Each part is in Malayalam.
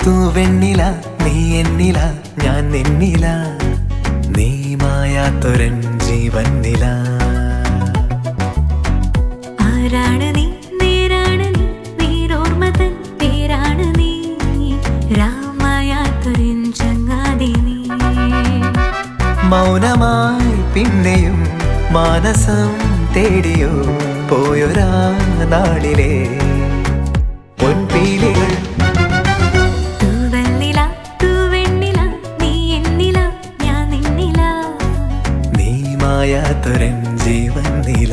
തൂവെണ്ണില നീ എന്നില ഞാൻ നിന്നില നീ മായാത്തൊരൻ ജീവന്നില ആരാണ് നീ നേരാണ് നീ നീരോർമ്മ തൻ പേരാണ് നീ രാമായാത്തൊരിൻ ചങ്ങാതി നീ മൗനമായി പിന്നെയും മാനസം തേടിയോ പോയൊരാ നാളിലെ പൊൻപീലികൾ തൂവെണ്ണില തൂവെണ്ണില നീ എന്നില ഞാൻ നിന്നില നീ മായാത്തൊരൻ ജീവന്നില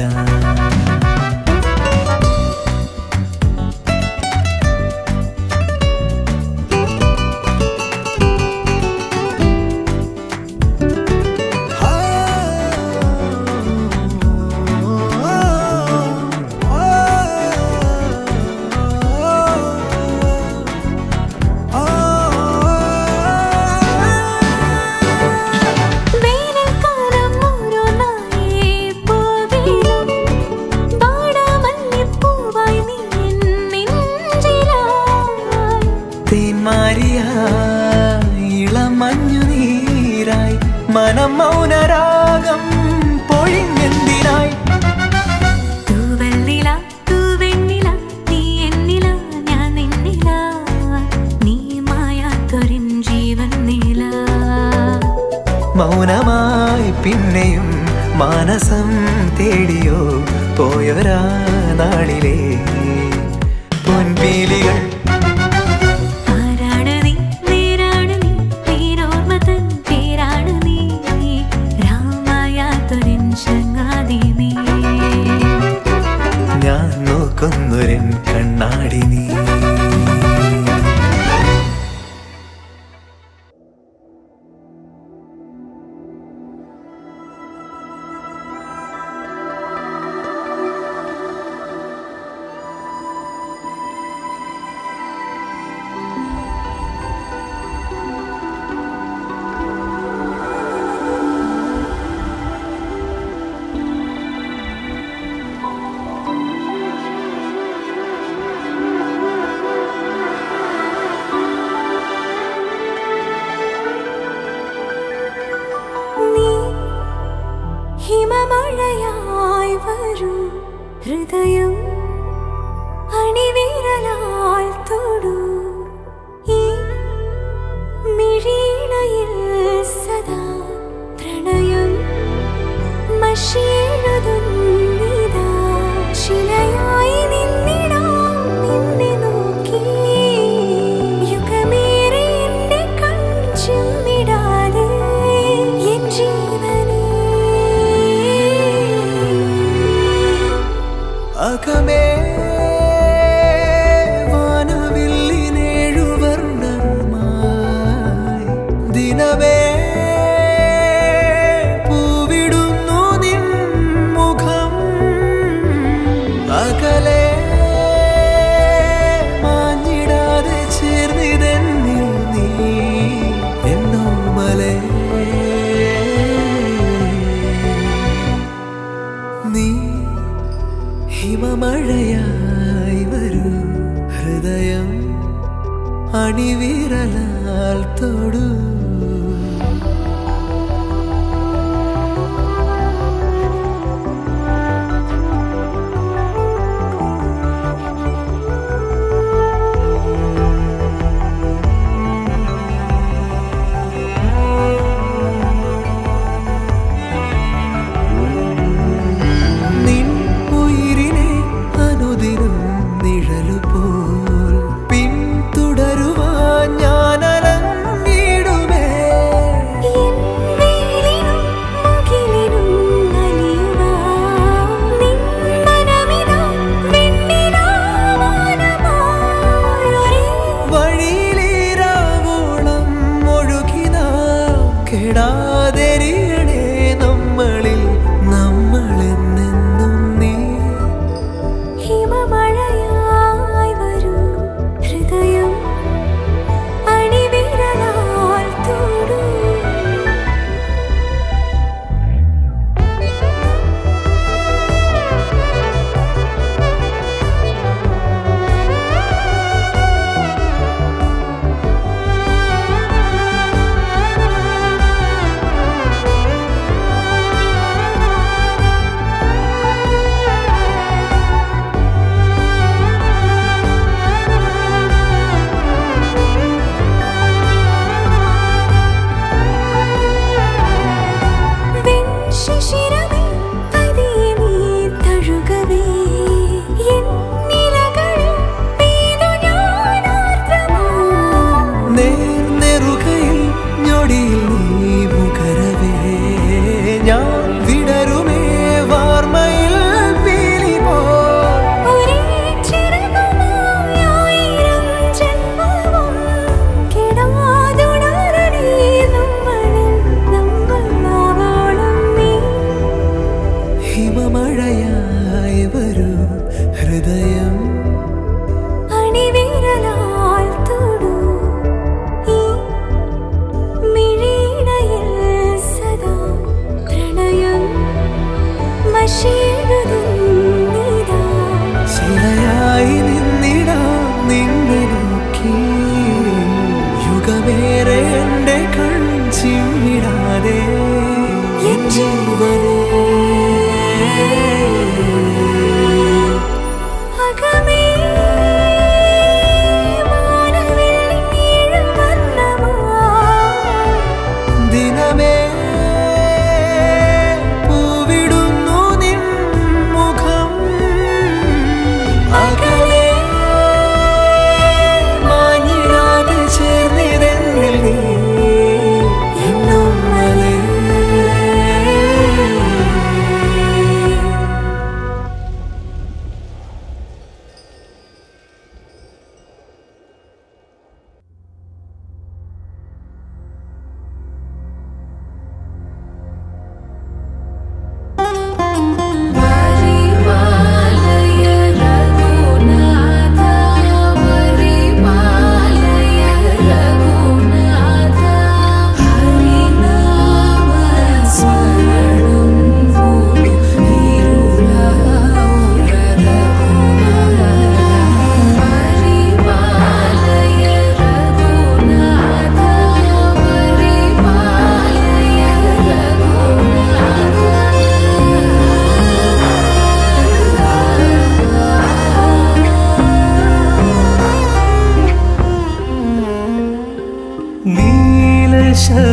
വേനൽക്കാലം ഓരോന്നായി പോകിലും പാടാമല്ലിപ്പൂവായി നീ എൻ നെഞ്ചിലായി തേന്മാരിയായി ഇളമഞ്ഞു നീരായി മനം മൗനരാഗം പൊഴിഞ്ഞെന്തിനായി തൂവെണ്ണില തൂവെണ്ണില നീ എന്നില ഞാൻ നിന്നില നീ മായാത്തൊരിൻ ജീവൻ നീല മൗനമായി പിന്നെയും മാനസം തേടിയോ പോയൊരാ നാളിലെ പൊൻപീലികൾ ആരാണ് നീ നേരാണ് നീ നീരോർമ്മ തൻ പേരാണ് നീ രാമായാത്തൊരിൻ ചങ്ങാതി നീ ഞാൻ നോക്കുന്നൊരൻ കണ്ണാടി നീ നീ ഹിമമഴയായി വരൂ ഹൃദയം അണിവിരലാൽ തൊടൂ ഈ മിഴിയിണയിൽ സദാ പ്രണയം മഷിയെഴുതുന്നിതാ ശിലയായി നിന്നിടാം നിന്നെ നോക്കി യുഗമേറെ എന്റെ കൺചിമ്മിടാതെ എൻ ജീവനേ അകമേ വാനവില്ലിനേഴുവർണ്ണമായി ദിനമേ പൂവിടുന്നു നിൻ മുഖം അകലെ മാഞ്ഞിടാതെ ചേർന്നിതെന്നിൽ നീ എന്നോമലേ നീ ഹിമമഴയായി വരൂ ഹൃദയം അണിവിരലാൽ തൊടൂ നിൻ ഉയിരിനെ അനുദിനം നിഴലുപോൽ പിന്തുടരുവാൻ ഞാൻ അലഞ്ഞിടുമേ എൻ വെയിലിനും മുകിലിനും അലിയുവാൻ നിൻ മനമിതാ വെണ്ണിലാവാനമായി ഒരേ വഴിയിലേരാവോളം ഒഴുകിന കെടാതെരിയണേ നമ്മളിൽ നമ്മളെന്നെന്നും നീ ഹിമമഴയായി വരൂ ഹൃദയം അണിവിരലാൽ തൊടൂ ആ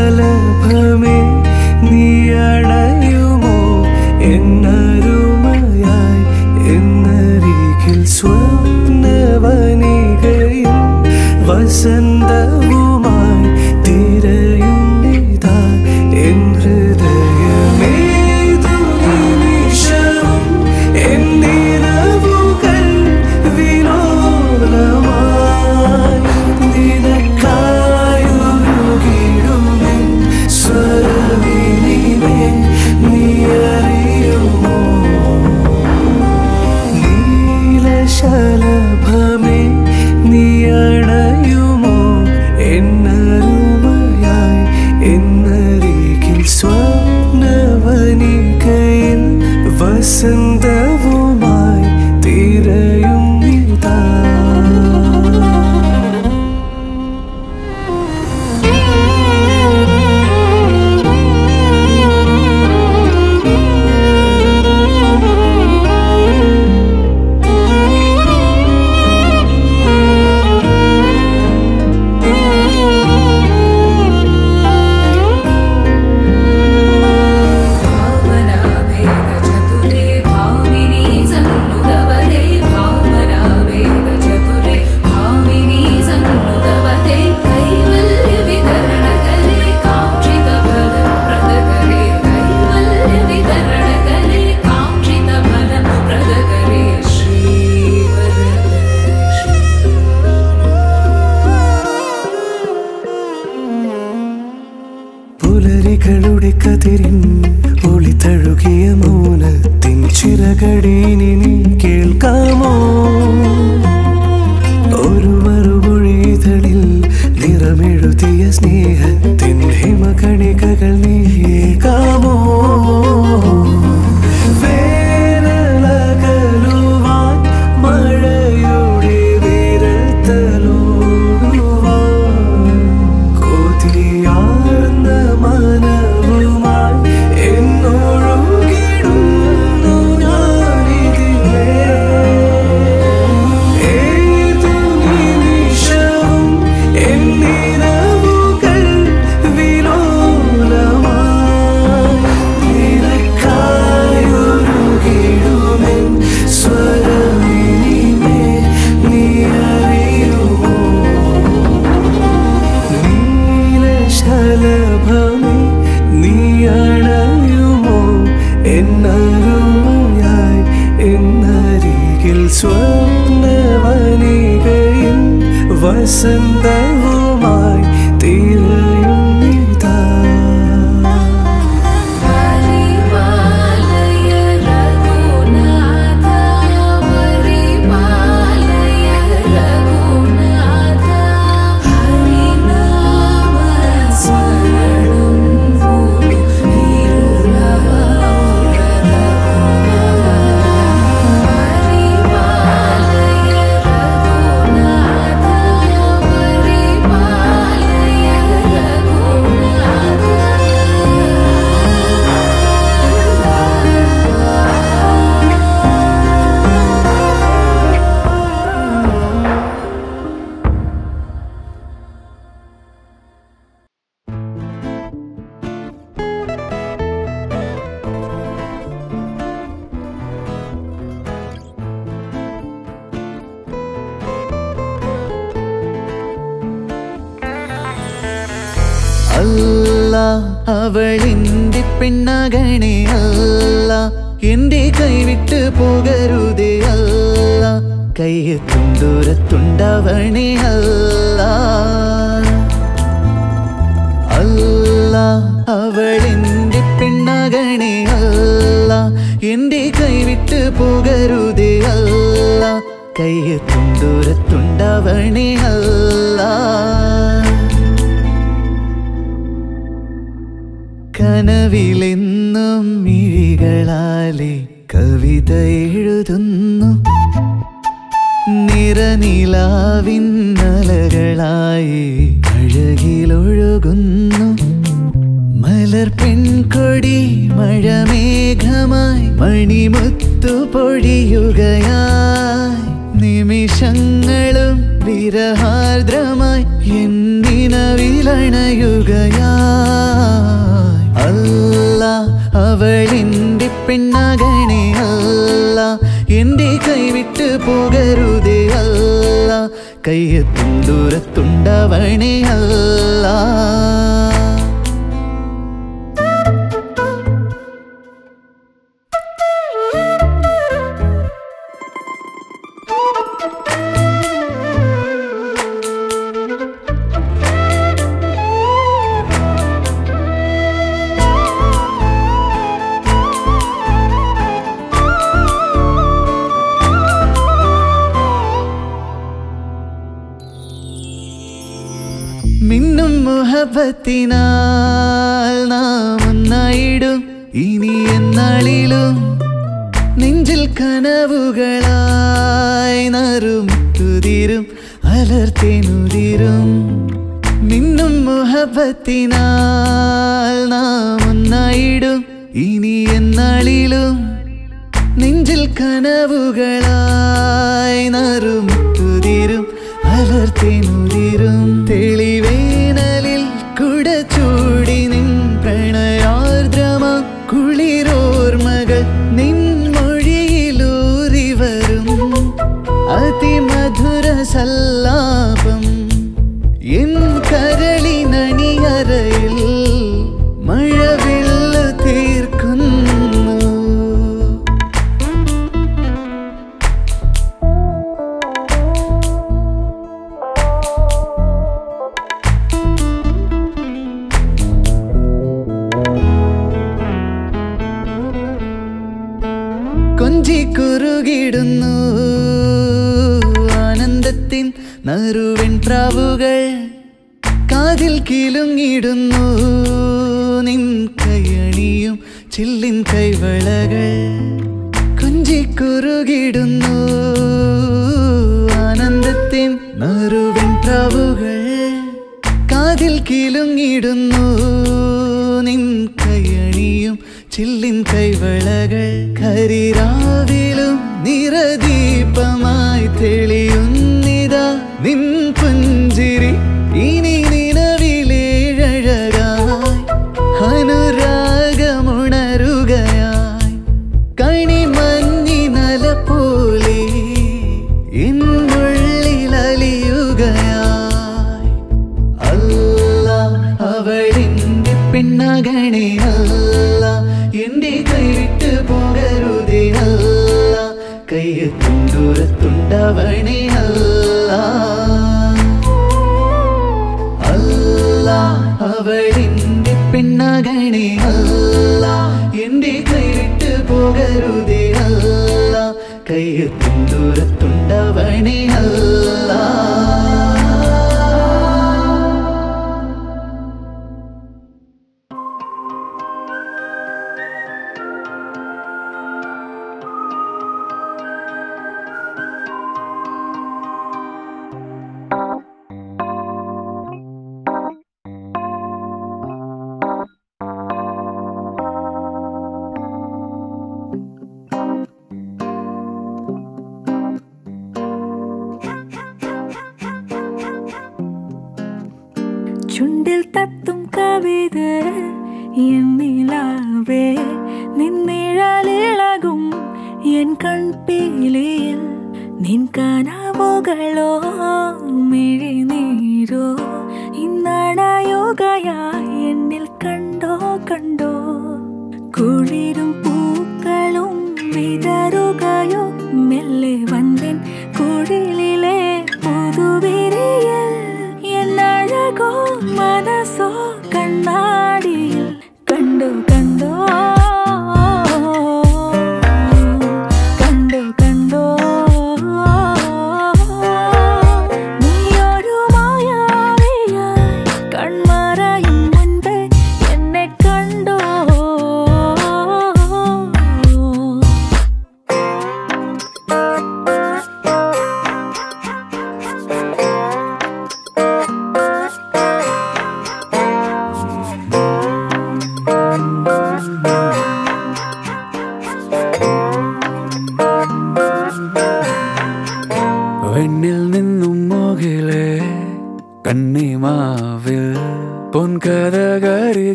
ശലഭമേ നീ അണയുമോ എന്നരുമയായി എന്നരികിൽ സ്വപ്നവനികയും വസന്തവുമായി തിരയും ഇതാ എൻ ഹൃദയമേതു നിമിഷവും എന്നിരവുകൾ വിലോലമായി നിനക്കായൊരുകിടുമെൻ സ്വരവിനിമേ നീ അറിയുമോ നീലശലഭമേ നീ അണയുമോ എന്നരുമയായി എന്നരികിൽ സ്വപ്നവനികയിൽ വസന്തവുമായി തിരയും ഇതാ भावनावेगचतुरे भामिनी सन्नुदवते भावनावेगचतुरे भामिनी सन्नुदवते कैवल्यवितरणकरे काङ्क्षितफलप्रदकरे कैवल्यवितरणकरे काङ्क्षितफलप्रदकरे श्रीवरलक्ष्मी പുലരികളുടെ കതിരിൻ ഒളി തഴുകിയ മൗനത്തിൻ ചിറകടീനി നീ കേൾക്കാമോ ഒരു മറുമൊഴിതളിൽ നിറമെഴുതിയ സ്നേഹത്തിൻ ഹിമകണികകൾ നീ ഏകാമോ വേനലകലുവാൻ മഴയുടെ വിരൽ തലോടുവാൻ കൊതിയാർന്ന മനവുമായി എന്നൊഴുകിടുന്നു ഞാനിതിലേ. ഏതു നിമിഷവും എന്നിരവുകൾ വിലോലമായി നിനക്കായൊരുകിടുമെൻ സ്വരമിനിമേ നീ അറിയുമോ നീലശലഭമേ നീ അണയുമോ എന്നരുമയായി എന്നരികിൽ സ്വപ്നവനികയിൽ വസന്തവുമായി തിരയും ഇതാ ഹരിമാലയ രഘുനാഥ ഹരിമാലയ രഘുനാഥ ഹരിനാമ സ്മരണം ഭൂമി ഹരിമാലയ രഘുനാഥ ഹരിമാലയ അല്ല അവളിന്റെ പെണ്ണകണേ അല്ല എന്റെ കൈവിട്ട് പോകരുതേ അല്ല കയ്യെത്തും ദൂരത്തുണ്ടവണേ അല്ല അല്ല അവളെന്റെ പെണ്ണകണേ അല്ല എന്റെ കൈവിട്ട് പോകരുതേ അല്ല കയ്യെത്തും ദൂരത്തുണ്ടവണേ അല്ല കനവിലെന്നും മിഴികളാലെ കവിത എഴുതുന്നു നിറനിലാവിന്നലകളായി അഴകിലൊഴുകുന്നു മലർ പെൺകൊടി മഴമേഘമായി മണിമുത്തു പൊഴിയുകയായി നിമിഷങ്ങളും വിരഹാർദ്രമായി എന്നിന നിനവിലണയുകയായി അല്ല അവളെന്റെ പെണ്ണാകണേ അല്ല എന്റെ കൈവിട്ട് പോകരുതേ അല്ല കയ്യെത്തും ദൂരത്തുണ്ടവണേ അല്ല മിന്നും മുഹബത്തിനാൽ നാം ഒന്നായിടും ഇനി എന്നാളിലും നെഞ്ചിൽ കനവുകളായി നറും തുതിരും അലർത്തേനുതിരും മിന്നും മുഹബത്തിനാൽ നാം ഒന്നായിടും ഇനി എന്നാളിലും നെഞ്ചിൽ കനവുകളായി നറും തുതിരും അലർത്തേനുതിരും തെളിവേനലിൽ കുട ചൂടി നിൻ പ്രണയാർദ്രമ കുളിരോർമകൾ നിൻ മൊഴിയിലൂറി വരും അതിമധുര സല്ലാപം എൻ കരളിനണിയറയിൽ മഴവില്ല് തീർക്കുന്നു കൊഞ്ചി കുറുകിടുന്നു ആനന്ദത്തിൻ നറുവെൺ പ്രാവുകൾ കാതിൽ കിലുങ്ങിടുന്നു നിൻ കൈയണിയും ചില്ലിൻ കൈവളകൾ കൊഞ്ചി കുറുകിടുന്നു ആനന്ദത്തിൻ നറുവെൺ പ്രാവുകൾ കാതിൽ കിലുങ്ങിടുന്നു നിൻ കൈയണിയും ചില്ലിൻ കൈവളകൾ കരിരാവിലും നിറദീപമായി തെളിയുന്നിതാ നിൻ പുഞ്ചിരി ഇനി നിലവിലേഴഴകായി അനുരാഗമുണരുകയായി കണിമഞ്ഞിനല പോലെ എന്നുള്ളിൽ അലിയുകയായി അല്ല അവളിന്റെ പെണ്ണകണേ അല്ല എന്റെ കൈവിട്ട് പോകരുതേ അല്ല കയ്യെത്തും ദൂരത്തുണ്ടവണേ അല്ല അല്ല അവളിന്റെ പെണ്ണകണേ അല്ല എന്റെ കൈവിട്ട് പോകരുതേ അല്ല കയ്യെത്തും ദൂരത്തുണ്ടവണേ അല്ല ചുണ്ടിൽ തത്തും കവിത എന്നിലാവേ നിന്നിഴലിളകും എൻ കൺപീലിയിൽ നിൻ കനവുകളോ മിഴിനീരോ ഇന്നടയുകയായി എന്നിൽ കണ്ടോ കണ്ടോ കുളിരും പൂക്കളും വിതറുകയോ മെല്ലെ വന്നിൻ കുഴിലിലെ പുതുവിരിയൽ എന്നഴകോ മനസ്സോ കണ്ണാടിയിൽ കണ്ടു കണ്ടോ കണ്ടു കണ്ടോ നീയൊരു മായാവിയായി കൺമറയും മുൻപേ എന്നെ കണ്ടോ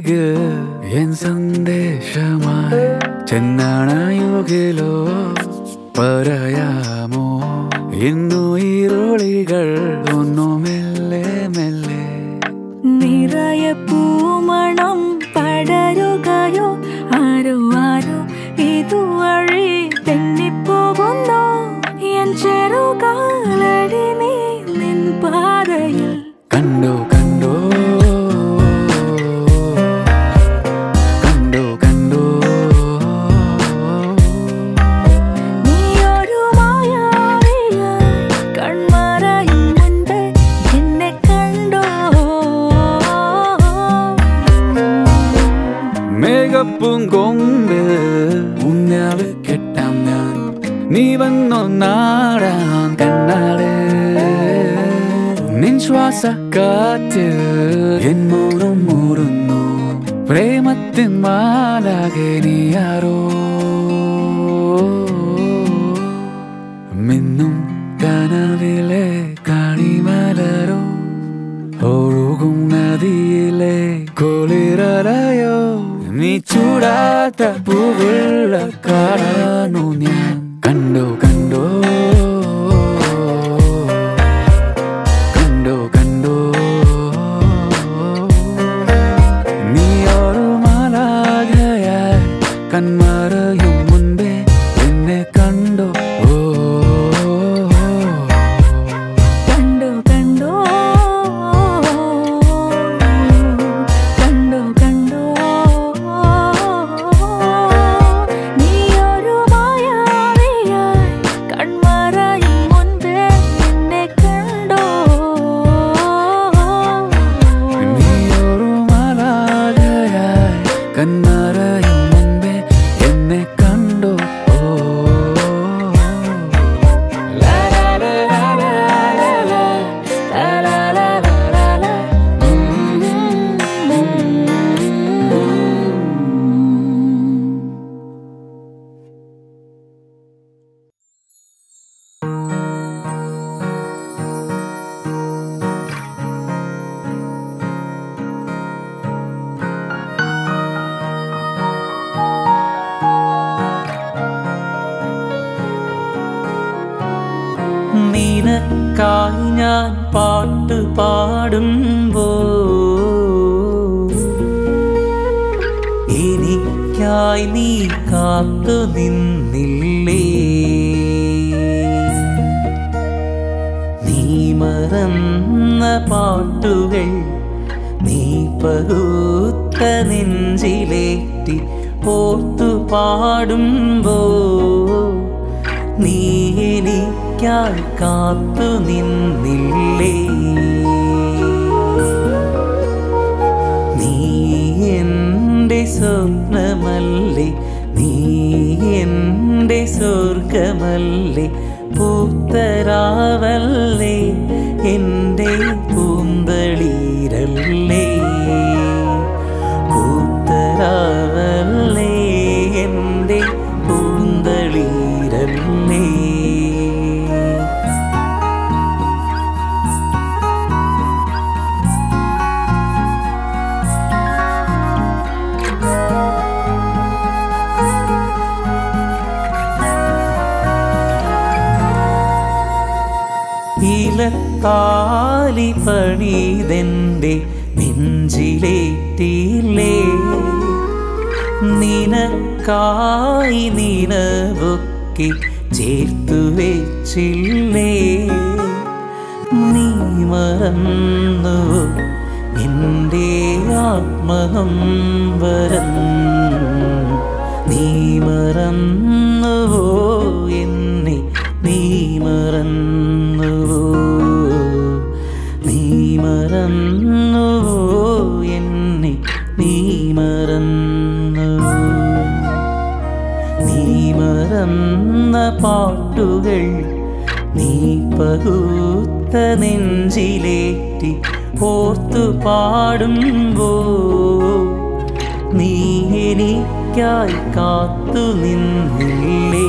അരിക് എൻ സന്ദേശമായി ചെന്നാണയുകിലോ പറയാമോ ഇന്നു ഈറോളികൾ ഒന്നു മെല്ലെ മെല്ലെ നിറയെ പൂമണം പടരുകയോ ആരോ ആരോ ഇതുവഴി തെന്നിപ്പോകുന്നോ എൻ ചെറുകാലടി നീ നിൻ പാതയിൽ കണ്ടോ കണ്ടോ കണ്ടോ കണ്ടോ നീ ഒരു മായാവിയായി കൺമറയും മുൻപേ എന്നെ കണ്ടോ മേഘപ്പും കൊമ്പ് ഉന്നാള് കെട്ടാം ഞാൻ നീ വന്നോ നാടാൻ കണ്ണാട് നിൻ ശ്വാസ കാറ്റ് എൻ മൂറും മൂറുന്നു പ്രേമത്തിൻ മാലാകെ നീയാരോ മിന്നും കനവിലെ കാണിമലരോ ഒഴുകും നദിയിലെ കുളിരലയോ നീ ചൂടാത്ത പൂവുള്ള കാണാനു ഞാൻ കണ്ടോ കണ്ടോ കണ്ടോ കണ്ടോ നീ ഒരു മാലാകയായി കൺമറയും മുൻപേ എന്നെ കണ്ടോ ഓ കണ്ടോ കണ്ടോ കണ്ടോ കണ്ടോ നീ ഒരു മായാവിയായി കൺമറയും മുൻപേ എന്നെ കണ്ടോ നീയൊരു മാലാഖയായി കണ്ണറയും മുൻപേ എന്നെ കണ്ടോ ഓ ലാ ലാ ലാ ലാ ലാ ലാ ലാ ലാ ലാ ലാ ലാ ലാ. നിനക്കായി ഞാൻ പാട്ട് പാടുമ്പോ എനിക്കായി നീ കാത്തു നിന്നില്ലേ നീ മറന്ന പാട്ടുകൾ നീ പകുത്ത നെഞ്ചിലേറ്റി ഓർത്തു പാടുമ്പോ നീ എനിക്കായി കാത്തു നിന്നില്ലേ നീ എൻ്റെ സ്വപ്നമല്ലേ നീ എൻ്റെ സ്വർഗമല്ലേ പൂത്തരാവല്ലേ എൻ്റെ പൂന്തളീരല്ലേ പൂത്തരാവല്ലേ എൻ്റെ പൂന്തളീരല്ലേ ഇലത്താലി പണിതെന്റെ നെഞ്ചിലേറ്റില്ലേ നിനക്കായി നിനവൊക്കെ ചേർത്തു വെച്ചില്ലേ നീ മറന്നു എൻ്റെ ആത്മഹം വരം നീ മറന്നുവോ എന്നെ നീ മറന്നുവോ നീ മറന്നുവോ എന്നെ നീ മറന്നുവോ നീ മറന്ന പാട്ടുകൾ നീ പകുത്ത നെഞ്ചിലേറ്റി ഓർത്തു പാടുമ്പോ നീ എനിക്കായി കാത്തു നിന്നില്ലേ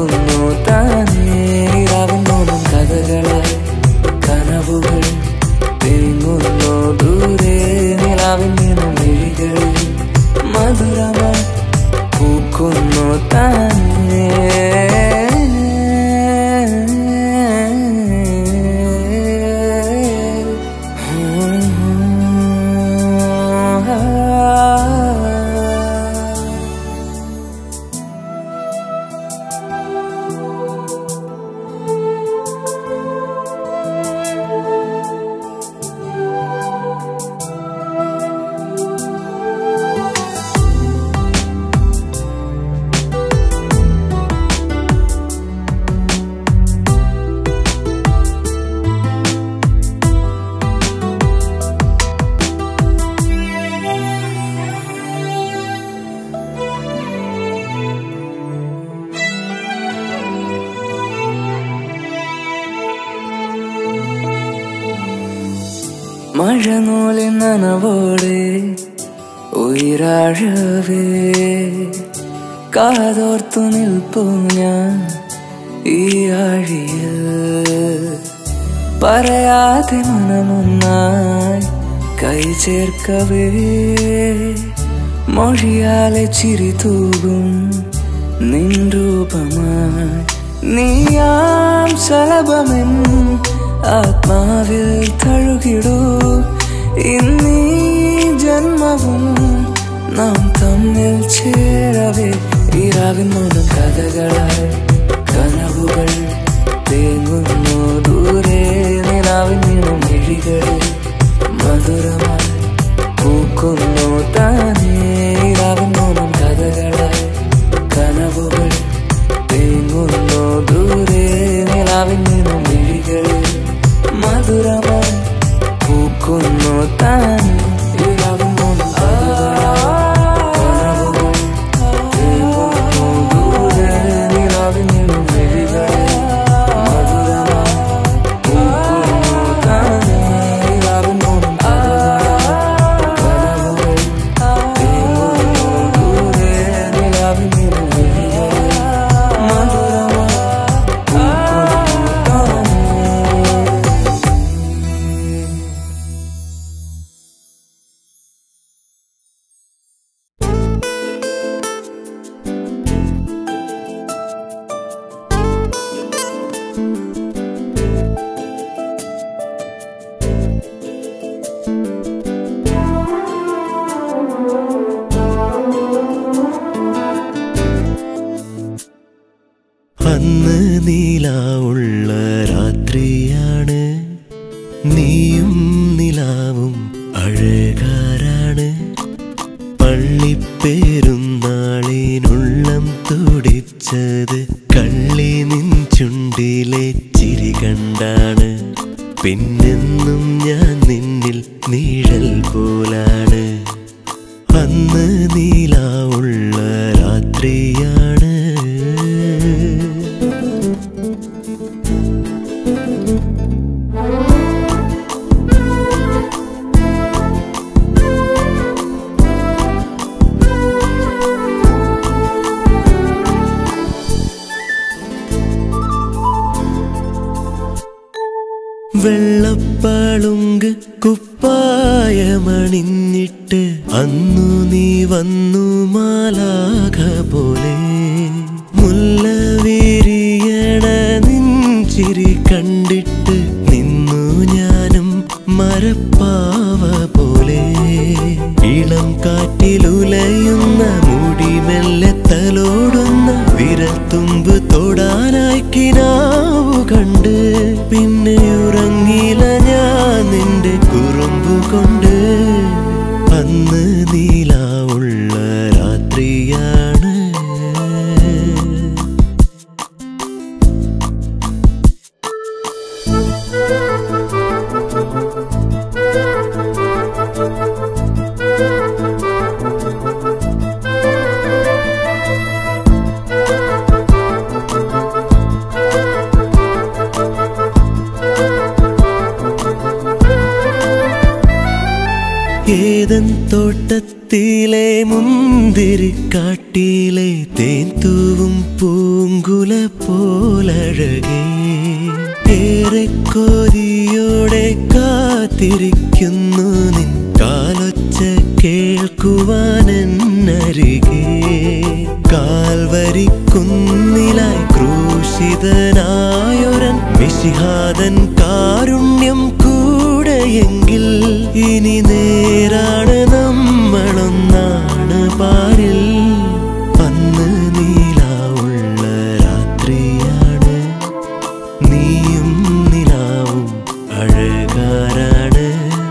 പൂക്കുന്നു താനേ രാവിൻ മൂന്നും കഥകളായി കനവുകൾ തേങ്ങുന്നു ദൂരെ നിലാവിൻ വീണും വിഴികളിൽ മധുരമായി പൂക്കുന്നു താനേ മഴനൂലിൻ നനവോടെ ഉയരാഴവേ കാതോർത്തു നിൽപ്പു ഞാൻ ഈ ആഴിയിൽ പറയാതെ മനമൊന്നായി കൈ ചേർക്കവേ മൊഴിയാലെ ചിരി തൂകും നിൻ രൂപമായി നീയാം ശലഭമെൻ ആത്മാവിൽ തഴുകിടൂ ഇന്നീ ജന്മവും നാം തമ്മിൽ ചേരവേ ഈരാവിൻ മൂന്നും കഥകളായി കനവുകൾ തേങ്ങുന്നു ദൂരെ നിലാവിൻ വീണും മിഴികളിൽ മധുരമായി പൂക്കുന്നു താനേ ഈരാവിൻ മൂന്നും കഥകളായി കനവുകൾ തേങ്ങുന്നു ദൂരെ നിലാവിൻ വീണും മിഴികളിൽ മധുരമായി പൂക്കുന്നു താനേ ഈരാവിൻ മൂന്നും കഥകളായി കനവുകൾ തേങ്ങുന്നു ദൂരെ നിലാവിൻ വീണും മിഴികളിൽ മധുരമായി പൂക്കുന്നു താനേ ഈരാവിൻ മൂന്നും കഥകളായി കനവുകൾ തേങ്ങുന്നു ദൂരെ നിലാവിൻ വീണും മിഴികളിൽ മധുരമായി പൂക്കുന്നു താനേ അന്ന് നീലാവുള്ള രാത്രിയാണ് നീയും നിലാവും അഴകാരാണ് പള്ളിപ്പേരുന്നാളിനുള്ളം തുടിച്ചത് കള്ളി നിൻ ചുണ്ടിലെ ചിരി കണ്ടാണ് പിന്നെന്നും ഞാൻ നിന്നിൽ നീഴൽ പോലാണ് അന്ന് നീലാവുള്ള രാത്രിയാണ് വെള്ളപ്പാളുങ്ക് കുപ്പായമണിഞ്ഞിട്ട് അന്നു നീ വന്നു മാലാഖ പോലെ മുല്ല വിരിയണ നിഞ്ചിരി കണ്ടിട്ട് നിന്നു ഞാനും മരപ്പാവ പോലെ ഇളം കാറ്റിലുലയുന്ന മുടി മെല്ലെ തലോടുന്ന വിരൽത്തുമ്പ് തൊടാനായി കിനാവു കണ്ട് പിന്നെ ഉറങ്ങില ഞാൻ നിന്റെ കുറുമ്പു കൊണ്ട് അന്ന് നീലാവുള്ള രാത്രിയാണ് ഏതൻ തോട്ടത്തിലെ മുന്തിരിക്കാട്ടിലെ തേൻ തൂവും പൂങ്കുല പോലഴകേ ഏറെ കൊതിയോടെ കാത്തിരിക്കുന്നു നിൻ കാലൊച്ച കേൾക്കുവാനെന്നരികെ കാൽവരി കുന്നിലായി ക്രൂശിതനായൊരൻ വിശിഹാദൻ കാരുണ്യം കൂടെയെങ്കിൽ ഇനി നേരാണ് നമ്മളൊന്നാണ് പാരിൽ അന്ന് നീലാവുള്ള രാത്രിയാണ് നീയും നിലാവും അഴകാരാണ്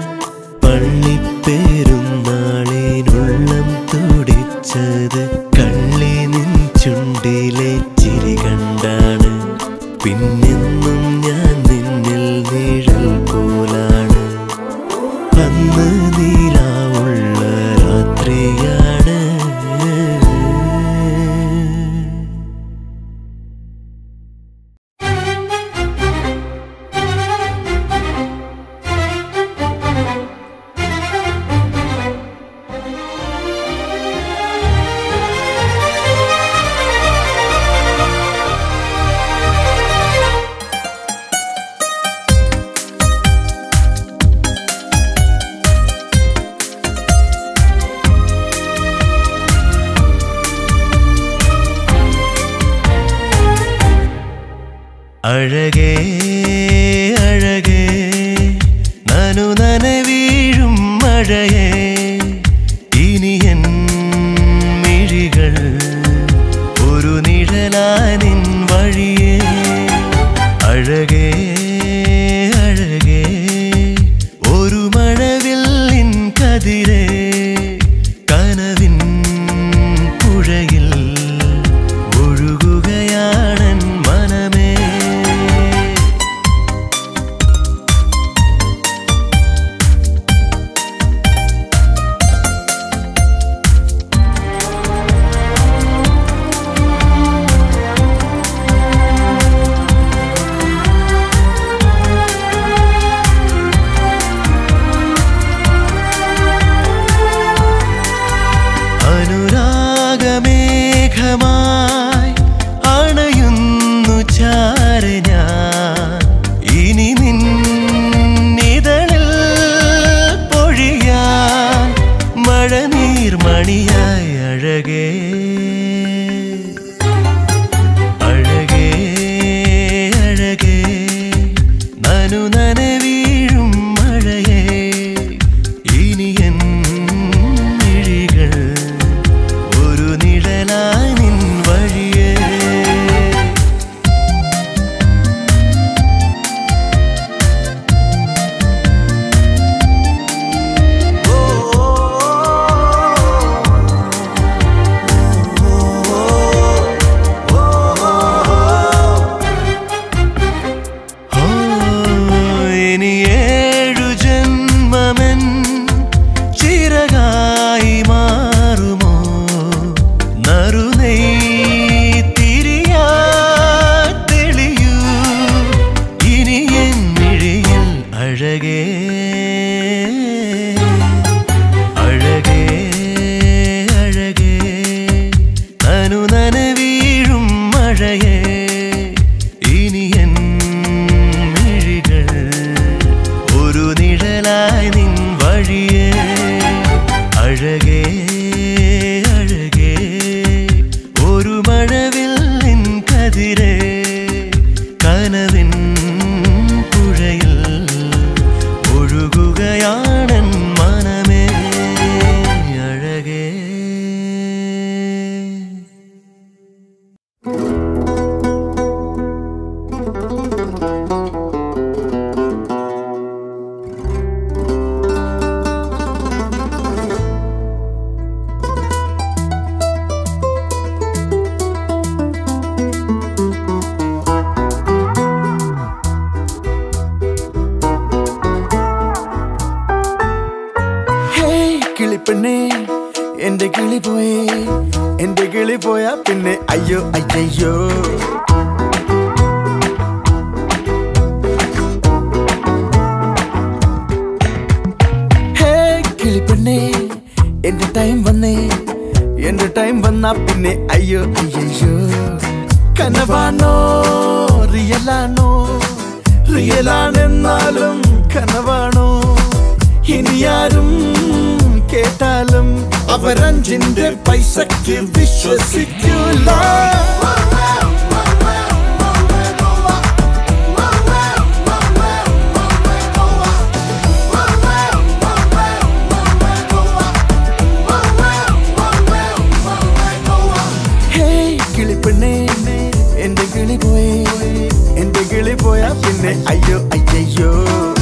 പള്ളിപ്പെരുന്നാളിനുള്ളം തുടിച്ചത് കള്ളി നിൻ ചുണ്ടിലെ ചിരി കണ്ടാണ് പിന്നെന്നും ഞാൻ നിന്നിൽ നിഴൽ പോലാണ് അന്ന് നീലാവുള്ള രാത്രിയാണ് അഴകേ അഴകേ നനു നനവീഴും മഴയേ ഇനി എൻ മിഴികൾ ഒരു നിഴലാനിൻ വഴിയേ അഴകേ അഴകേ ഒരു മഴവില്ലിൻ കതിരേ കനവിൻ പുഴയിൽ ഒഴുകുകയാണൻ മനമേ അനുരാഗമേഘമായി അണയുന്നു ചാര ഞാൻ ഇനി നിന്നിതളിൽ പൊഴിയാൻ മഴനീർമണിയായി അഴകേ അഴകേ അഴകേ നനു നനവീഴും മഴയേ ഇനി എൻ മിഴികൾ ഒരു നിഴലായി നിൻ വഴിയേ ഓ, ഇനി ഏഴു ജന്മമെൻ ചിറകായി മാറുമോ നറുനെയ് തിരിയാ തെളിയൂ ഇനി എൻ മിഴിയിൽ അഴകേ അഴകേ അഴകേ നനു നനവീഴും മഴയേ ഇനി എൻ മിഴികൾ ഒരു നിഴലായി നിൻ വഴിയേ അഴകേ അഴകേ ഒരു മഴവില്ലിൻ കതിരേ കനവിൻ പുഴയിൽ ഒഴുകുകയാണൻ മനമേ അഴകേ ഹേയ് കിളിപ്പെണ്ണേ എന്റെ കിളി പോയേ എന്റെ കിളി പോയാ പിന്നെ അയ്യോ അയ്യോ ഹേ കിളി കിളിപ്പെണ്ണേ എന്റെ ടൈം വന്നേ എന്റെ ടൈം വന്നാ പിന്നെ അയ്യോ അയ്യോ കനവാണോ റിയലാണോ റിയലാണെന്നാലും കനവാണോ ഇനിയാരും കേട്ടാലും അവരഞ്ചിന്റെ പൈസക്ക് വിശ്വസിക്കൂല ഹേയ് കിളിപ്പെണ്ണേ എന്റെ കിളി പോയേ എന്റെ കിളി പോയാ പിന്നെ അയ്യോ അയ്യോ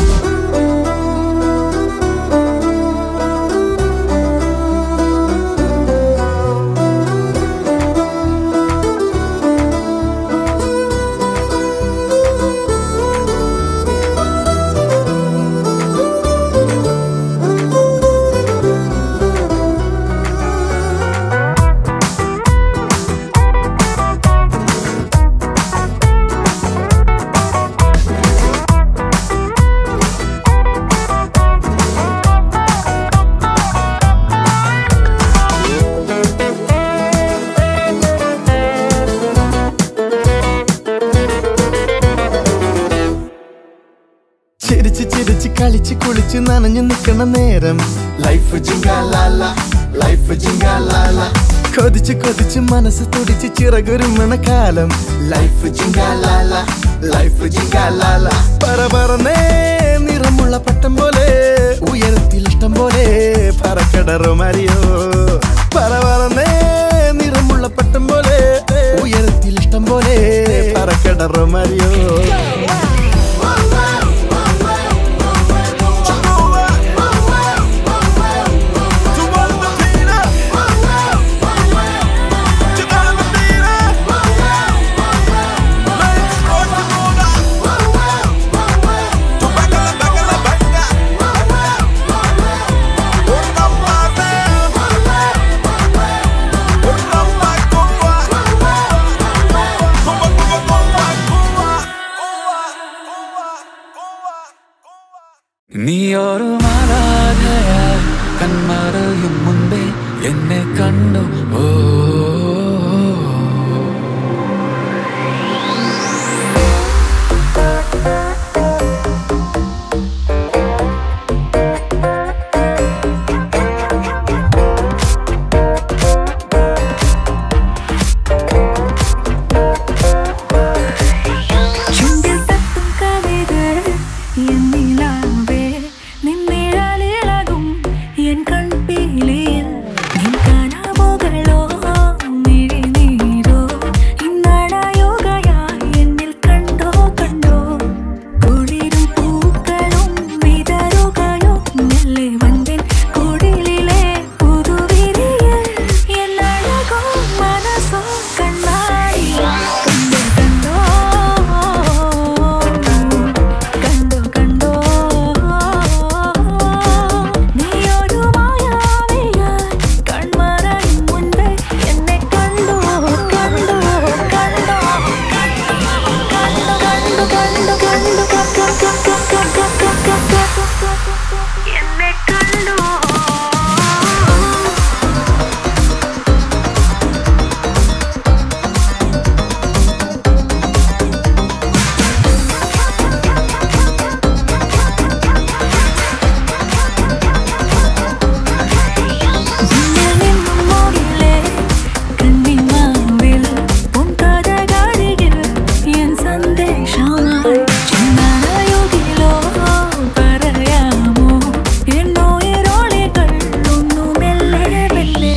ചിരിച്ച് ചിരിച്ച് കളിച്ച് കുളിച്ച് നനഞ്ഞു നിൽക്കണ നേരം ലൈഫ് ജിങ്കാലാല ലൈഫ് ജിങ്കാലാല കൊതിച്ച് കൊതിച്ച് മനസ്സ് തുടിച്ച് ചിറകൊരുമണ കാലം ലൈഫ് ജിങ്കാലാല ലൈഫ് ജിങ്കാലാല പറ പറന്നേ നിറമുള്ള പട്ടം പോലെ ഉയരത്തിൽ ഇഷ്ടം പോലെ പറക്കടറോ മറിയോ പറ പറന്നേ നിറമുള്ള പട്ടം പോലെ ഉയരത്തിൽ ഇഷ്ടം പോലെ പറക്കടറോ മറിയോ നീയൊരു മാലാഖയ കൺമറയും മുൻപേ എന്നെ കണ്ടു ഓ ചുണ്ടിൽ തട്ടും കവിതകൾ എൻ നിലാവേ നിന്നിഴലിളകും എൻ കൺപീലിയിൽ നിൻ കനവുകളോ മിഴിനീരോ ഇന്നടയുകയായി എന്നിൽ കണ്ടോ കണ്ടോ കുളിരും പൂക്കളും വിതറുകയോ മെല്ലെ വന്നിൻ കുടിലിലെ പുതുവിരിയൽ എന്നഴകോ മനസ്സോ കണ്ണാടി കണ്ടോ കണ്ടോ കണ്ടോ നീയൊരു മായാവിയായി കൺമറയും മുൻപേ എന്നെ കണ്ടോ കണ്ടോ കണ്ടോ കണ്ടു കണ്ടു കണ്ടു എന്നെ കണ്ടോ നിന്നിൽ നിന്നും മോടിലെ കണ്ണിമാവിൽ പൊൻകഥകളിൽ എൻ സന്ദേശമായി ചിന്താനയുകിലോ പറയാമോ എന്നുയിരോളികൾ ഒന്നു മെല്ലെ മെല്ലെ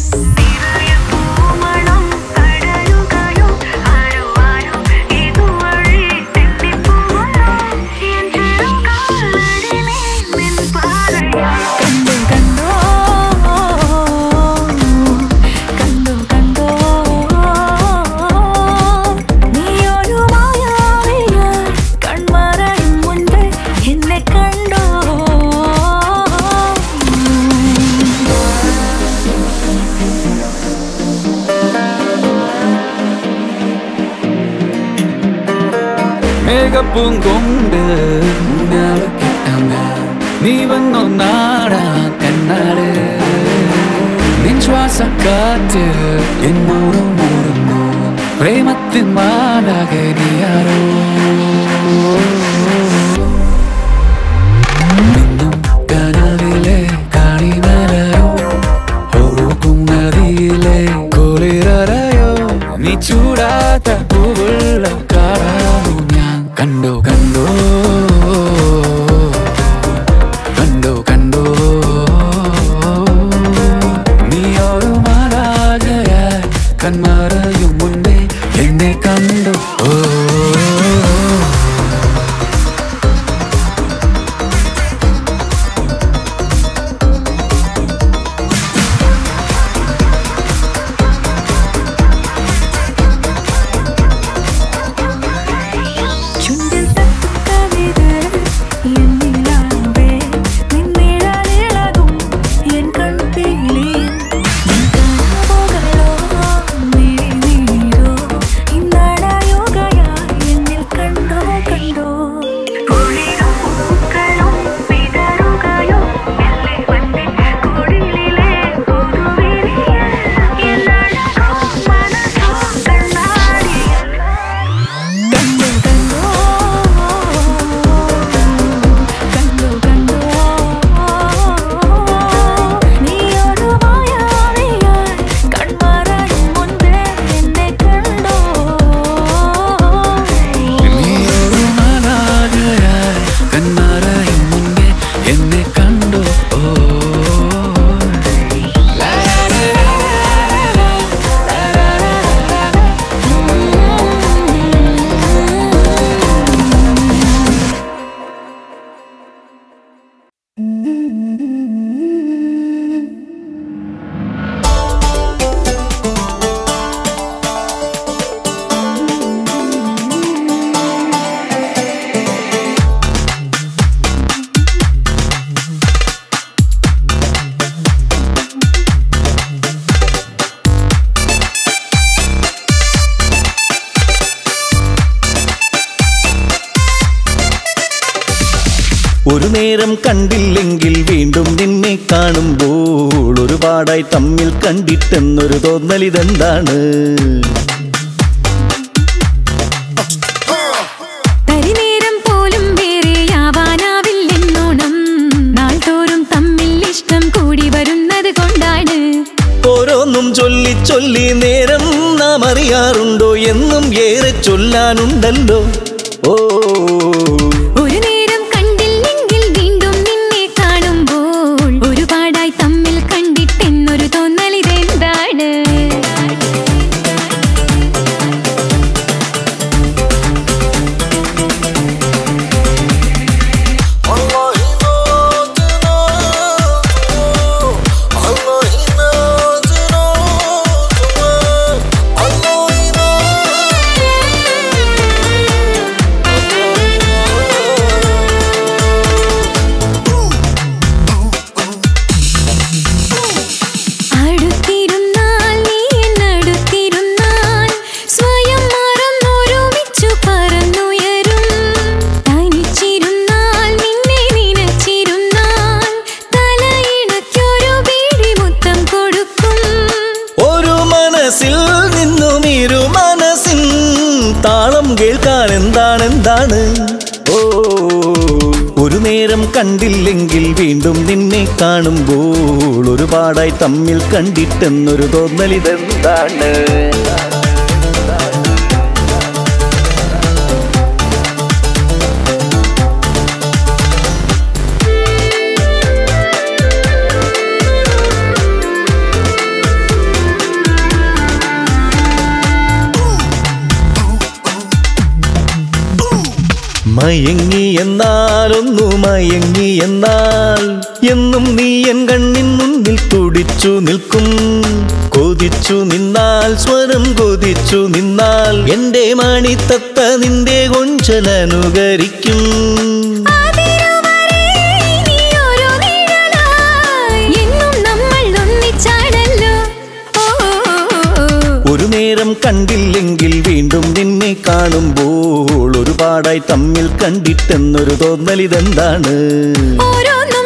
പൂമണം കടലുകയോ ആരോ ആരോ ഇതുവഴി തെറ്റിപ്പോയോ എൻ ചെറുകാലടിമേ നിൻ പാതയാ കണ്ടോ കണ്ടോ കണ്ടോ കണ്ടോ നീയൊരു മായാവിയായി കൺമറയും മുൻപേ എന്നെ കണ്ടോ മേഘപ്പൂങ്കൊണ്ട് ഊഞ്ഞാലൊക്കെ നീ വന്നു നാടാ കണ്ണാട് നിൻ ശ്വാസക്കാറ്റ് എന്നോടും മൂടുന്നു പ്രേമത്തിൻ മാലാകെ നീയാരോ നിന്നും കനവിലെ കാണിമലയോ ഒഴുകും നദിയിലെ കുളിരറയോ നീ ചൂടാത്ത പൂവുള്ള കാണാനു ഞാൻ കണ്ടു കണ്ടു കണ്ടു കണ്ടു നീ ഒരു മാലാകയായി കൺമറയും മുന്നേ എന്നെ കണ്ടു ഓ ചുണ്ടിൽ തട്ടും കവിത എന്നിലാവേ നിന്നിഴലിളകും എൻ കൺപീലി കനവുകളോ മിഴിനീരോ ഇന്നടയുകയായി എന്നിൽ കണ്ടോ കണ്ടോ കുളിരും പൂക്കളും വിടരുകയോ മെല്ലെ വന്നിൻ കുടിലിലെ പുതുവിരിയൽ എന്നഴകോ മനസ്സോ കണ്ണാടിയൽ കണ്ടു കണ്ടു കണ്ടു കണ്ടു നീയൊരു മായാവിയായി കൺമറയും മുൻപേ എന്നെ കണ്ടോ നീയൊരു മാലാഖയായി കൺമറയും മുൻപേ എന്നെ കണ്ടു ഓ ഒരു നേരം കണ്ടില്ലെങ്കിൽ വീണ്ടും നിന്നെ കാണുമ്പോൾ ഒരുപാടായി തമ്മിൽ കണ്ടിട്ടെന്നൊരു തോന്നലിതെന്താണ് തരിനേരം പോലും വേറെയാവാനാവില്ലെന്നോണം നാൾ തോറും തമ്മിൽ ഇഷ്ടം കൂടി വരുന്നത് കൊണ്ടാണ് ഓരോന്നും ചൊല്ലി ചൊല്ലി നേരം നാം അറിയാറുണ്ടോ എന്നും ഏറെ ചൊല്ലാനുണ്ടല്ലോ ഓ ഒരു നേരം കണ്ടില്ലെങ്കിൽ വീണ്ടും നിന്നെ കാണുമ്പോൾ ഒരുപാടായി തമ്മിൽ കണ്ടിട്ടെന്നൊരു തോന്നലിതെന്താണ് അടുത്തിരുന്നാൽ നീ എന്നടുത്തിരുന്നാൽ സ്വയം മറന്നൊരുമിച്ചു പറന്നുയരും തനിച്ചിരുന്നാൽ നിന്നെ നനച്ചിരുന്നാൽ തലയിണയ്ക്കൊരു വീടി മുത്തം കൊടുക്കും ഒരു മനസ്സിൽ നിന്നും ഇരു മനസ്സിൻ താളം കേൾക്കാൻ എന്താണ് എന്താണ് ഓ ഒരു നേരം കണ്ടില്ലെങ്കിൽ വീണ്ടും നിന്നെ കാണുമ്പോൾ ഒരുപാടായി തമ്മിൽ കണ്ടിട്ടെന്നൊരു തോന്നലിതെന്താണ് മയങ്ങി എന്നാൽ ഒന്നു മയങ്ങി എന്നാൽ എന്നും നീ എൻ കണ്ണിൻ മുന്നിൽ തുടിച്ചു നിൽക്കും കൊതിച്ചു നിന്നാൽ സ്വരം കൊതിച്ചു നിന്നാൽ എന്റെ മണിത്തത്ത നിന്റെ കൊഞ്ചലനുകരിക്കും അതിരുവരെ ഇനിയൊരു നിഴലായി എന്നും നമ്മൾ ഒന്നിച്ചാണല്ലോ ഓ ഒരു നേരം കണ്ടില്ലെങ്കിൽ വീണ്ടും നിന്നെ കാണുമ്പോൾ ഒരുപാടായി തമ്മിൽ കണ്ടിട്ടെന്നൊരു തോന്നലിതെന്താണ് ഓരോന്നു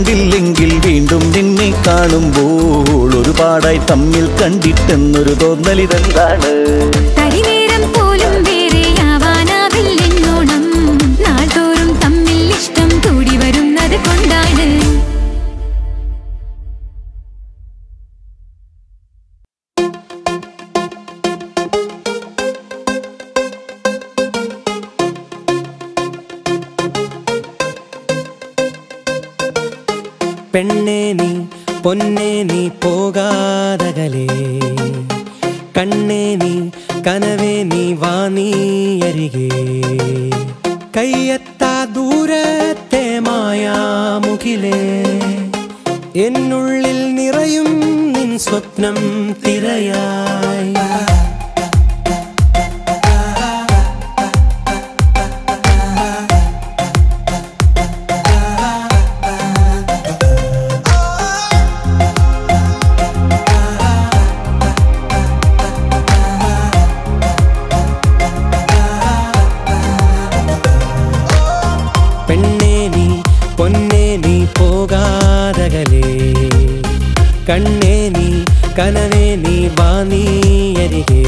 കണ്ടില്ലെങ്കിൽ വീണ്ടും നിന്നെ കാണുമ്പോൾ ഒരുപാടായി തമ്മിൽ കണ്ടിട്ടെന്നൊരു തോന്നലിതെന്താണ് തരിനേരം പോലും വേറെയാവാനാവില്ലെന്നോണം നാൾതോറും തമ്മിൽ ഇഷ്ടം കൂടി വരുന്നത് കൊണ്ടാണ് പെണ്ണേ നീ പൊന്നേ നീ പോകാതകലേ കണ്ണേ നീ കനവേ നീ വാ നീ അരികെ കയ്യെത്താ ദൂരത്തെ മായാമുഖിലേ എന്നുള്ളിൽ നിറയും നിൻ സ്വപ്നം തിരയായി പെണ്ണേ നീ പൊന്നേ നീ പോകാതകലേ കണ്ണേ നീ കനവേ നീ വാ നീ അരികേ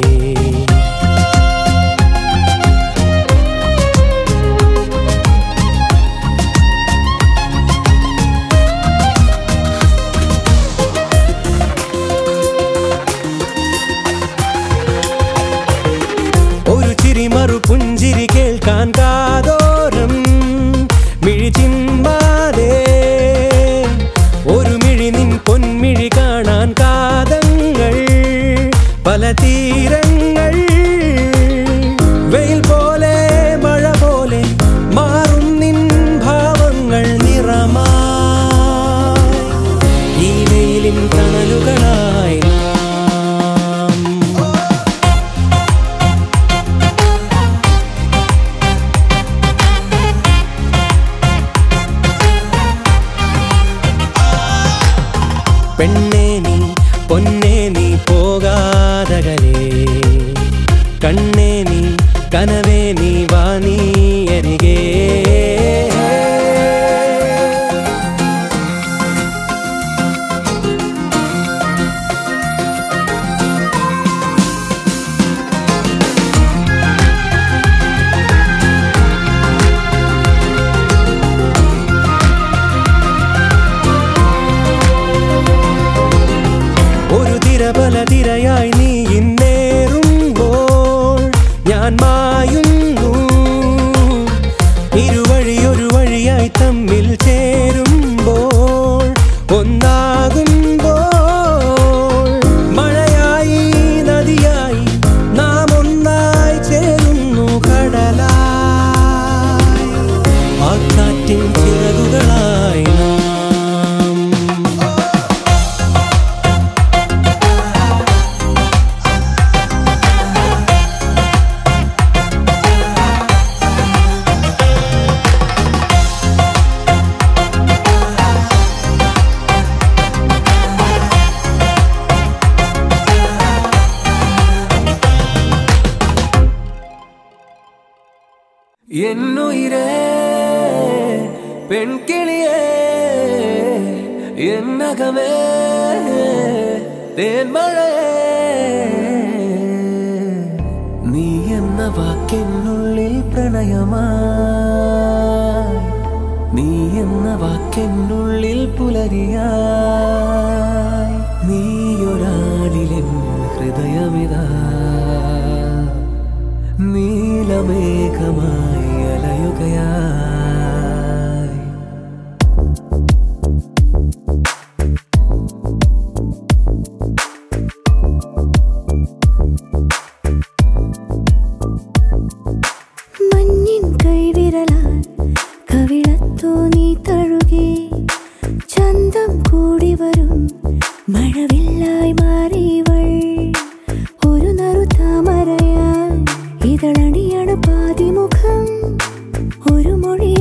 ഒരു ചിരി മറു പുഞ്ചിരി കേൾക്കാൻ കാതോരം മിഴി ചിമ്മാതെ ഒരു മിഴി നിൻ പൊന്മിഴി കാണാൻ കാതങ്ങൾ പല തീരങ്ങൾ വെയിൽ പോലെ മഴ പോലെ മാറും നിൻ ഭാവങ്ങൾ നിറമായി ഈ വെയിലിൻ തണലുകളായി നാം പെണ്ണേ നീ പൊന്നേ നീ പോകാതകലേ കണ്ണേ നീ കനവേ നീ വാ നീ അരികേ ഒരു തിര പല തിരയായി നീ ഇന്നേറുമ്പോൾ ഞാൻ മായുന്നു ഇരുവഴി ഒരു വഴിയായി തമ്മിൽ ചേരുമ്പോൾ ഒന്നാകുമ്പോൾ മഴയായി നദിയായി നാം ഒന്നായി ചേരുന്നു കടലായി ആ കാറ്റിൻ ചിറകുകളായി നാം என்னுயிரே பெண்கிளியே എന്നകമേ തേന്മഴയേ നീ എന്ന വാക്കെന്നുള്ളിൽ പ്രണയമായി നീ എന്ന വാക്കെന്നുള്ളിൽ പുലരിയായി നീയൊരാളിലെൻ ഹൃദയമിതാ നീലമേഘമായി അലയുകയായി മഞ്ഞിൻ കൈവിരലാൽ കവിളത്തോ നീ തഴുകി ചന്തം കൂടി വരും മഴവില്ലായി മാറിയവൾ ഒരു നറു താമരയായി ഇതളണിയണ പാതിമുഖം ഒരു മൊഴി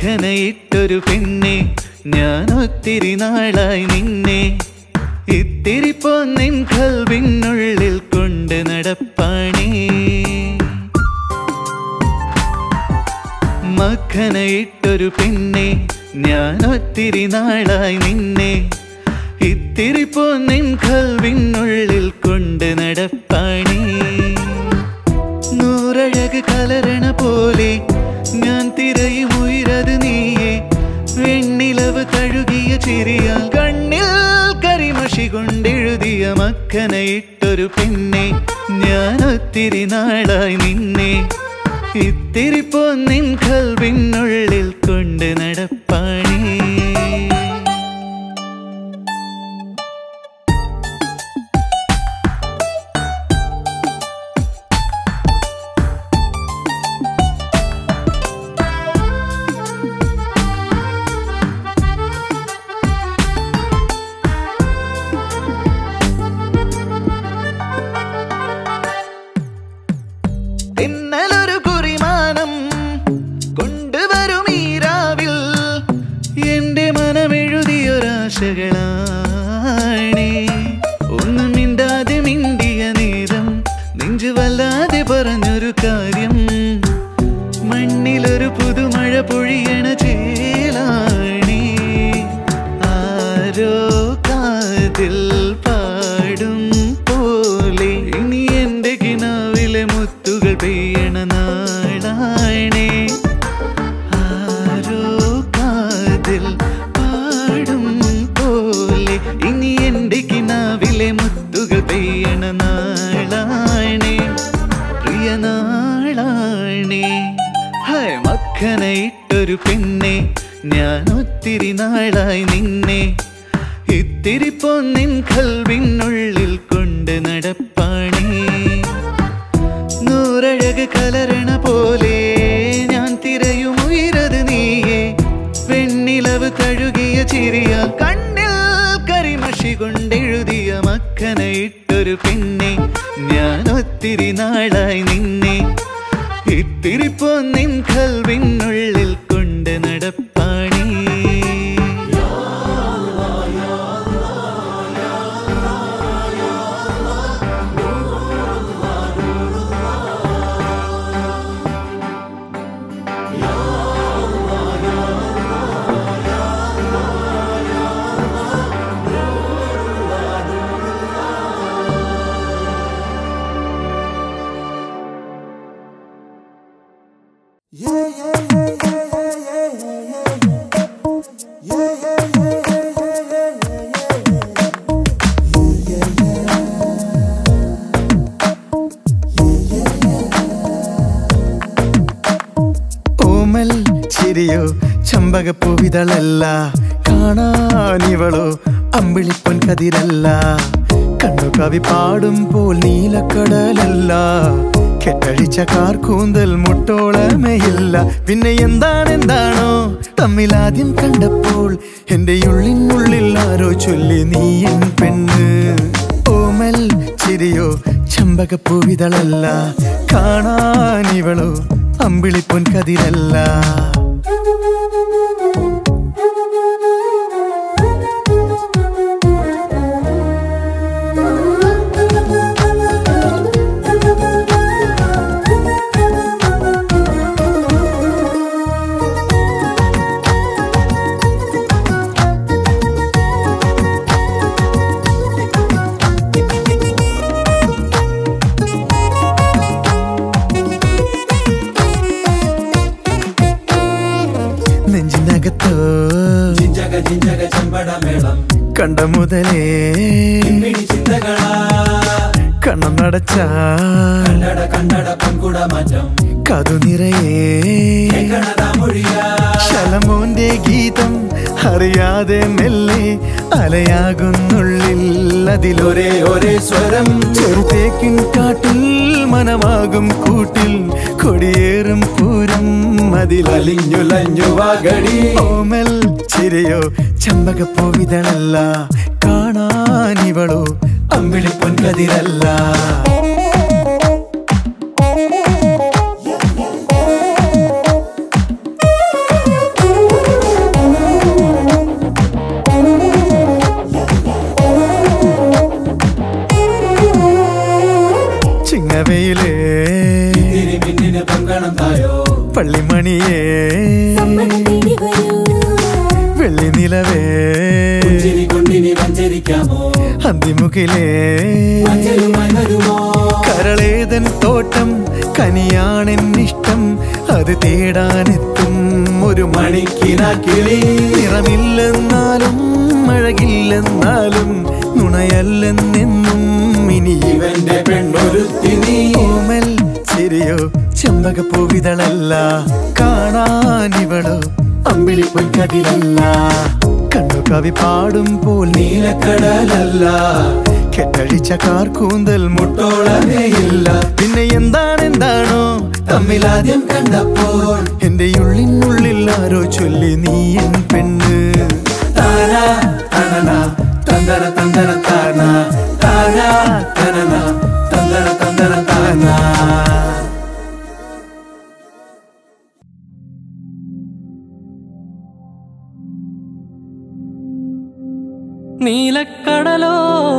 മക്കനയിട്ടൊരു പെണ്ണെ ഞാൻ ഒത്തിരി നാളായി നിന്നെ ഇത്തിരി പൊന്നിൻ കൽവിനുള്ളിൽ കൊണ്ട് നടപ്പാണേ മക്കനയിട്ടൊരു പെണ്ണെ ഞാൻ ഒത്തിരി നാളായി നിന്നെ ഇത്തിരി പൊന്നിൻ കൽവിനുള്ളിൽ കൊണ്ട് നടപ്പാണേ നൂറഴക് കലരണ പോലെ ഞാൻ തിരയും ഉയരത് നീയെ വെണ്ണിലവ് തഴുകിയ ചിരിയാൽ കണ്ണിൽ കരിമഷി കൊണ്ടെഴുതിയ മക്കനയിട്ടൊരു പെണ്ണെ ഞാൻ ഒത്തിരി നാളായി നിന്നെ ഇത്തിരി പൊന്നിൻ കൽവിനുള്ളിൽ കൊണ്ട് നടപ്പാണേ ഇന്നലൊരു കുറിമാനം കൊണ്ടുവരും ഈ രാവിൽ എന്റെ മനമെഴുതിയൊരാശകളാണേ ഒന്നും മിണ്ടാതെ മിണ്ടിയ നേരം നെഞ്ചു വല്ലാതെ പറഞ്ഞൊരു കാര്യം മണ്ണിലൊരു പുതുമഴ പൊഴിയണ ചേലാണേ ആരോ കാതിൽ പാടും പോലെ ഇനി എന്റെ കിനാവിലെ മുത്തുകൾ പെയ്യണ നാളാണേ ആരോ കാതിൽ പാടും പോലെ ഇനി എന്റെ കിനാവിലെ മുത്തുകൾ പെയ്യണ നാളാണേ പ്രിയ നാളാണേ ഹായ് മക്കനയിട്ടൊരു പെണ്ണെ ഞാൻ ഒത്തിരി നാളായി നിന്നെ ഇത്തിരി പൊന്നിൻ കൽവിനുള്ളിൽ കൊണ്ട് നടപ്പാണേ നൂറഴക് കലരണ പോലെ ഞാൻ തിരയും ഉയരത് നീയെ വെണ്ണിലവ് തഴുകിയ ചിരിയ കണ്ണിൽ കരിമഷി കൊണ്ടെഴുതിയ മക്കനയിട്ടൊരു പെണ്ണെ ഞാൻ ഒത്തിരി നാളായി നിന്നെ ഇത്തിരി പൊന്നിൻ കൽവിനുള്ളിൽ കൊണ്ട് നടപ്പാണേ ഓമൽ ചിരിയോ ചമ്പകപ്പൂവിതളല്ല കാണാനിവളോ അമ്പിളിപ്പൊൻ കതിരല്ല കണ്ണു കവി പാടുമ്പോൾ നീലക്കടലല്ല കെട്ടഴിച്ച കാർക്കൂന്തൽ മുട്ടോളമയില്ല പിന്നെ എന്താണ് എന്താണോ തമ്മിലാദ്യം കണ്ടപ്പോൾ എന്റെ ഉള്ളിനുള്ളിൽ ആരോ ചൊല്ലി നീ എൻ പെണ്ണ് ഓമൽ ചിരിയോ ചമ്പകപ്പൂവിതളല്ല കാണാനിവളോ അമ്പിളിപ്പൊൻ കതിരല്ല നെഞ്ചിനകത്തോ ജിഞ്ചക ജിഞ്ചക ചെമ്പട മേളം കണ്ട മുതലേ പിടി ചിന്തകളാ കണ്ണം നടച്ച കണ്ടട കണ്ടട പൊൻകുട മാറ്റം കതു നിറയേ കണതാ മൊഴിയാ ശലമോന്റെ ഗീതം അറിയാതെ മെല്ലെ അലയാകുന്നുള്ളിൽ അതിലൊരേ ഒരേ ഒരേ സ്വരം ചെറുതേക്കിൻ കാട്ടിൽ മനമാകും കൂട്ടിൽ കൊടിയേറും പൂരം അതിലലി അലിഞ്ഞുലഞ്ഞു വാഗടി ഓമൽ ചിരയോ ചമ്പകപ്പൂവിതളല്ല കാണാനിവളോ അമ്പിളിപ്പൊൻ കതിരല്ല നിലവയിലേ തിരി പിന്നിന് പൊങ്കണം തായോ പള്ളിമണിയേ സമ്മതം തേടി വരൂ വെള്ളി നിലവേ ചിരി കൊണ്ടിനി വഞ്ചരിക്കാമോ അന്തിമുഖിലേ മഞ്ചലുമായി വരുമോ കരളേതൻ തോട്ടം കനിയാണെന്നിഷ്ടം അത് തേടാനെത്തും ഒരു മണിക്കിന കിളി നിറമില്ലെന്നാലും അഴകില്ലെന്നാലും നുണയല്ലെന്നെന്നും ഇനി ഇവന്റെ പെണ്ണൊരുത്തി നീ ഓമൽ ചിരിയോ ചെമ്പകപ്പൂവിതളല്ല കാണാനിവളോ അമ്പിളിപ്പൊൻ കതിരല്ല കണ്ണു കവി പാടും പോൽ നീലക്കടലല്ല കെട്ടഴിച്ച കാർക്കൂന്തൽ മുട്ടോളമേയില്ല പിന്നെ എന്താണ് എന്താണോ തമ്മിലാദ്യം കണ്ടപ്പോൾ എന്റെ ഉള്ളിനുള്ളിൽ ആരോ ചൊല്ലി നീ എൻ പെണ്ണ് താന തനന തന്തന തന്തന താന താന തനന തന്തന തന്തന താന നീലക്കടലോ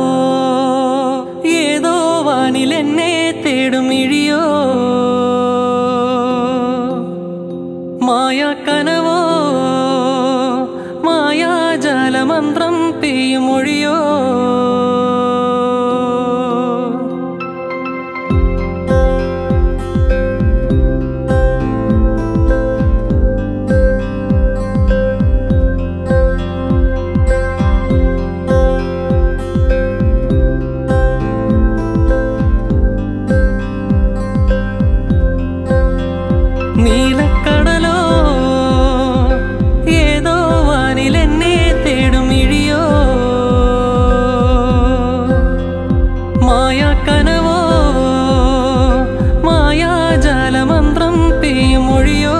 ഏതോ വാനിൽ എന്നെ തേടും ഇഴിയോ മായാക്കനവോ മായാജാലമന്ത്രം പെയ്യും മൊഴിയോ നീലക്കടലോ ഏതോ വാനിൽ എന്നെ തേടും ഇഴിയോ മായാക്കനവോ മായാജാലമന്ത്രം പെയ്യും മൊഴിയോ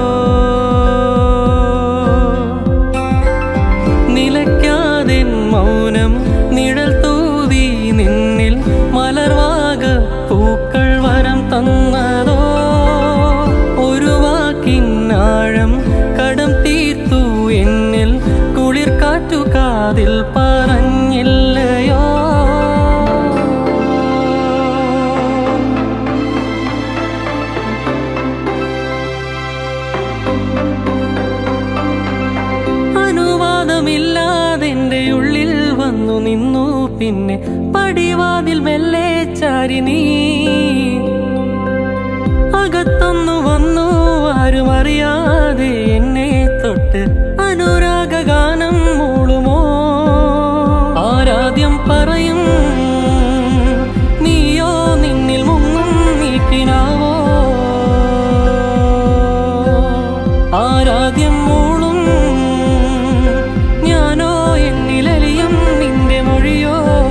നിലയ്ക്കാതെ മൗനം നിഴൽ തൂവി നിന്നിൽ മലർവാക പൂക്കൾ വരം തന്നതോ ഒരു വാക്കിനാഴം കടം തീർത്തു എന്നിൽ കുളിർ കാറ്റു കാതിൽ പറഞ്ഞില്ലയോ അനുവാദമില്ലാതെന്റെ ഉള്ളിൽ വന്നു നിന്നു പിന്നെ പടിവാതിൽ മെല്ലെ ചാരി നീ അകത്തൊന്നു വന്നു ആരും അറിയാതെ എന്നെ തൊട്ട് അനുരാഗ ഗാനം മൂളുമോ ആരാധ്യം പറയും നീയോ നിന്നിൽ മുങ്ങും നീക്കിനാവോ ആരാധ്യം മൂളും ഞാനോ എന്നിലലിയും നിന്റെ മൊഴിയോ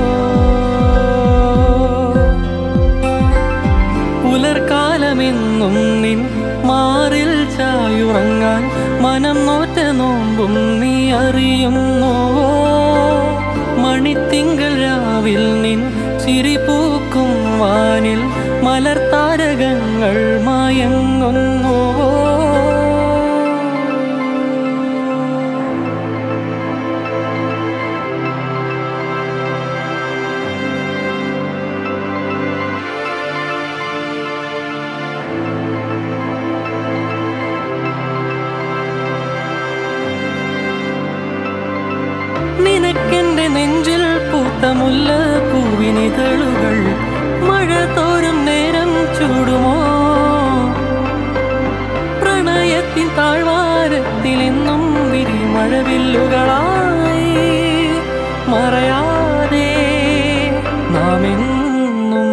പുലർക്കാലമെന്നും നിൻ മാറിൽ ചായുറങ്ങാൻ മനം നോറ്റ നോമ്പും നീ അറിയുന്നുവോ മണിത്തിങ്കൾ രാവിൽ നിൻ ചിരി പൂക്കും വാനിൽ മലർത്താരകങ്ങൾ മയങ്ങുന്നുവോ നിനക്കെന്റെ നെഞ്ചിൽ പൂത്ത മുല്ല പൂവിനിതളുകൾ മഴ തോരും നേരം ചൂടുമോ പ്രണയത്തിൻ താഴ്വാരത്തിൽ എന്നും വിരിമഴവില്ലുകളായി മറയാതെ നാം എന്നും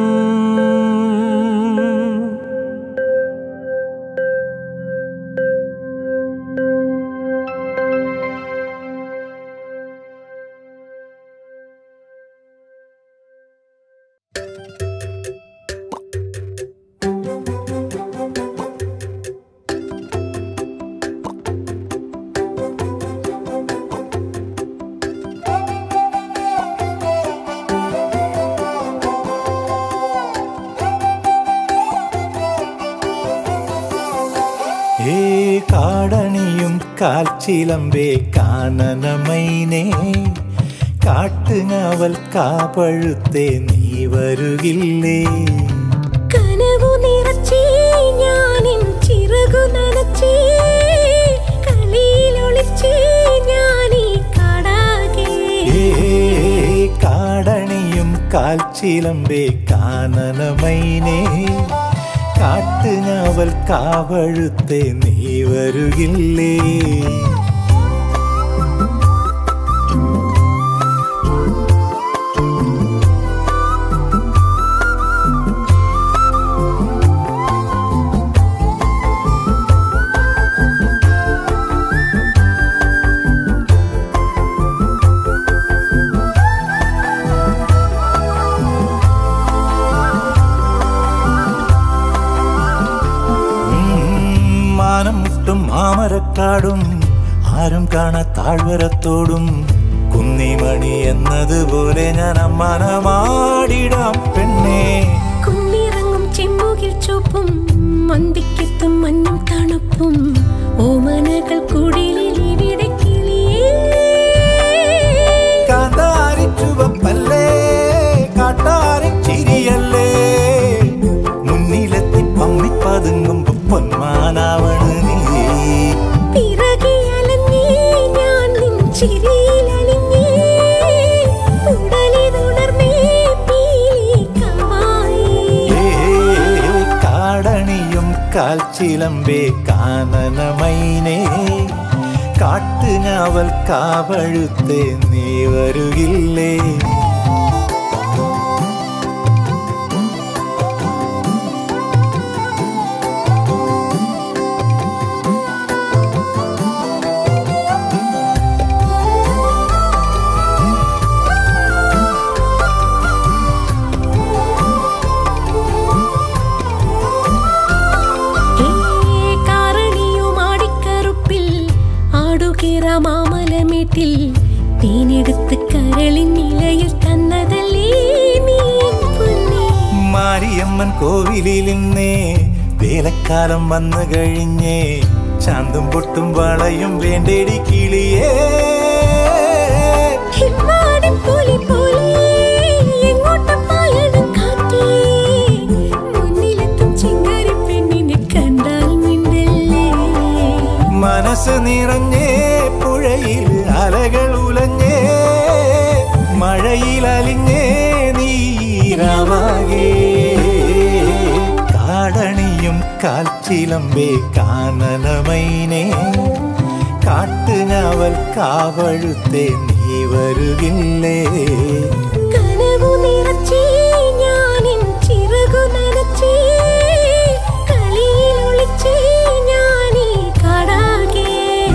ഏ കാടണിയും കാൽച്ചിലമ്പേ കാനനമൈനേ കാട്ടുങ്ങാവൽ കാപ്പഴുത്തേ നീ വരുകില്ലേ കനവു നിറച്ചേ ഞാനിൻ ചിറകു നനച്ചേ കളിയിലൊളിച്ചേ ഞാനീ കാടാകെ ഏ കാടണിയും കാൽച്ചിലമ്പേ കാനനമൈനേ കാട്ടുഞാവൽ കാവഴുത്തെ നീ വരുകില്ലേ ഉം, മാനം മുട്ടും മാമരക്കാടും ആരും കാണാ താഴ്വരത്തോടും കുന്നിമണി എന്നതുപോലെ ഞാൻ അമ്മാനമാടിടാം പെണ്ണേ കുന്നിറങ്ങും ചെമ്മുകിൽ ചുവപ്പും മന്തിക്കെത്തും മഞ്ഞും തണുപ്പും ഓമനകൾ കുടിലിൽ ഇവിടെ കിളിയേ കാന്താരി ചുവപ്പല്ലേ കാട്ടാരി ചിരിയല്ലേ മുന്നിലെത്തി പമ്മി പതുങ്ങുമ്പോ പൊന്മാനാവണ് നീ പിറകെ അലഞ്ഞേ ഞാൻ നിൻ ചിരിയിലലിഞ്ഞേ ഉടലിതുണർന്നേ പീലി കവായി ഏ കാടണിയും കാൽച്ചിലമ്പേ കാനനമൈനേ കാട്ടുഞാവൽ കാവഴുത്തെ നീ വരുകില്ലേ ഏ കാരണിയുമാടിക്കറുപ്പിൽ ആടുകിറ മാമലമേട്ടിൽ തേനെടുത്ത് കരളിൻ നിലയിൽ തന്നതല്ലേ നീ പൊന്നേ മാരിയമ്മൻ കോവിലിൽ നിന്നേ വേലക്കാലം വന്നു കഴിഞ്ഞേ ചാന്തും പൊട്ടും വളയും വേണ്ടേടി കിളിയേ ഹിമ്മാടിപ്പുലി പോലെ എങ്ങോട്ടും പായണം കാറ്റേ. മുന്നിലെത്തും ചിങ്കാരി പെണ്ണിനെ കണ്ടാൽ മിണ്ടല്ലേ മനസ്സ് നിറഞ്ഞേ പുഴയിൽ അലകൾ ഉലഞ്ഞേ മഴയിൽ അലിഞ്ഞേ നീരാവാകേ കാടണിയും കാൽച്ചിലമ്പേ കാനനമൈനേ കാട്ടുഞാവൽ കാവഴുത്തെ നീ വരുകില്ലേ കനവു നിറച്ചേ ഞാനിൻ ചിറകു നനച്ചേ കളിയിലൊളിച്ചേ ഞാനീ കാടാകെ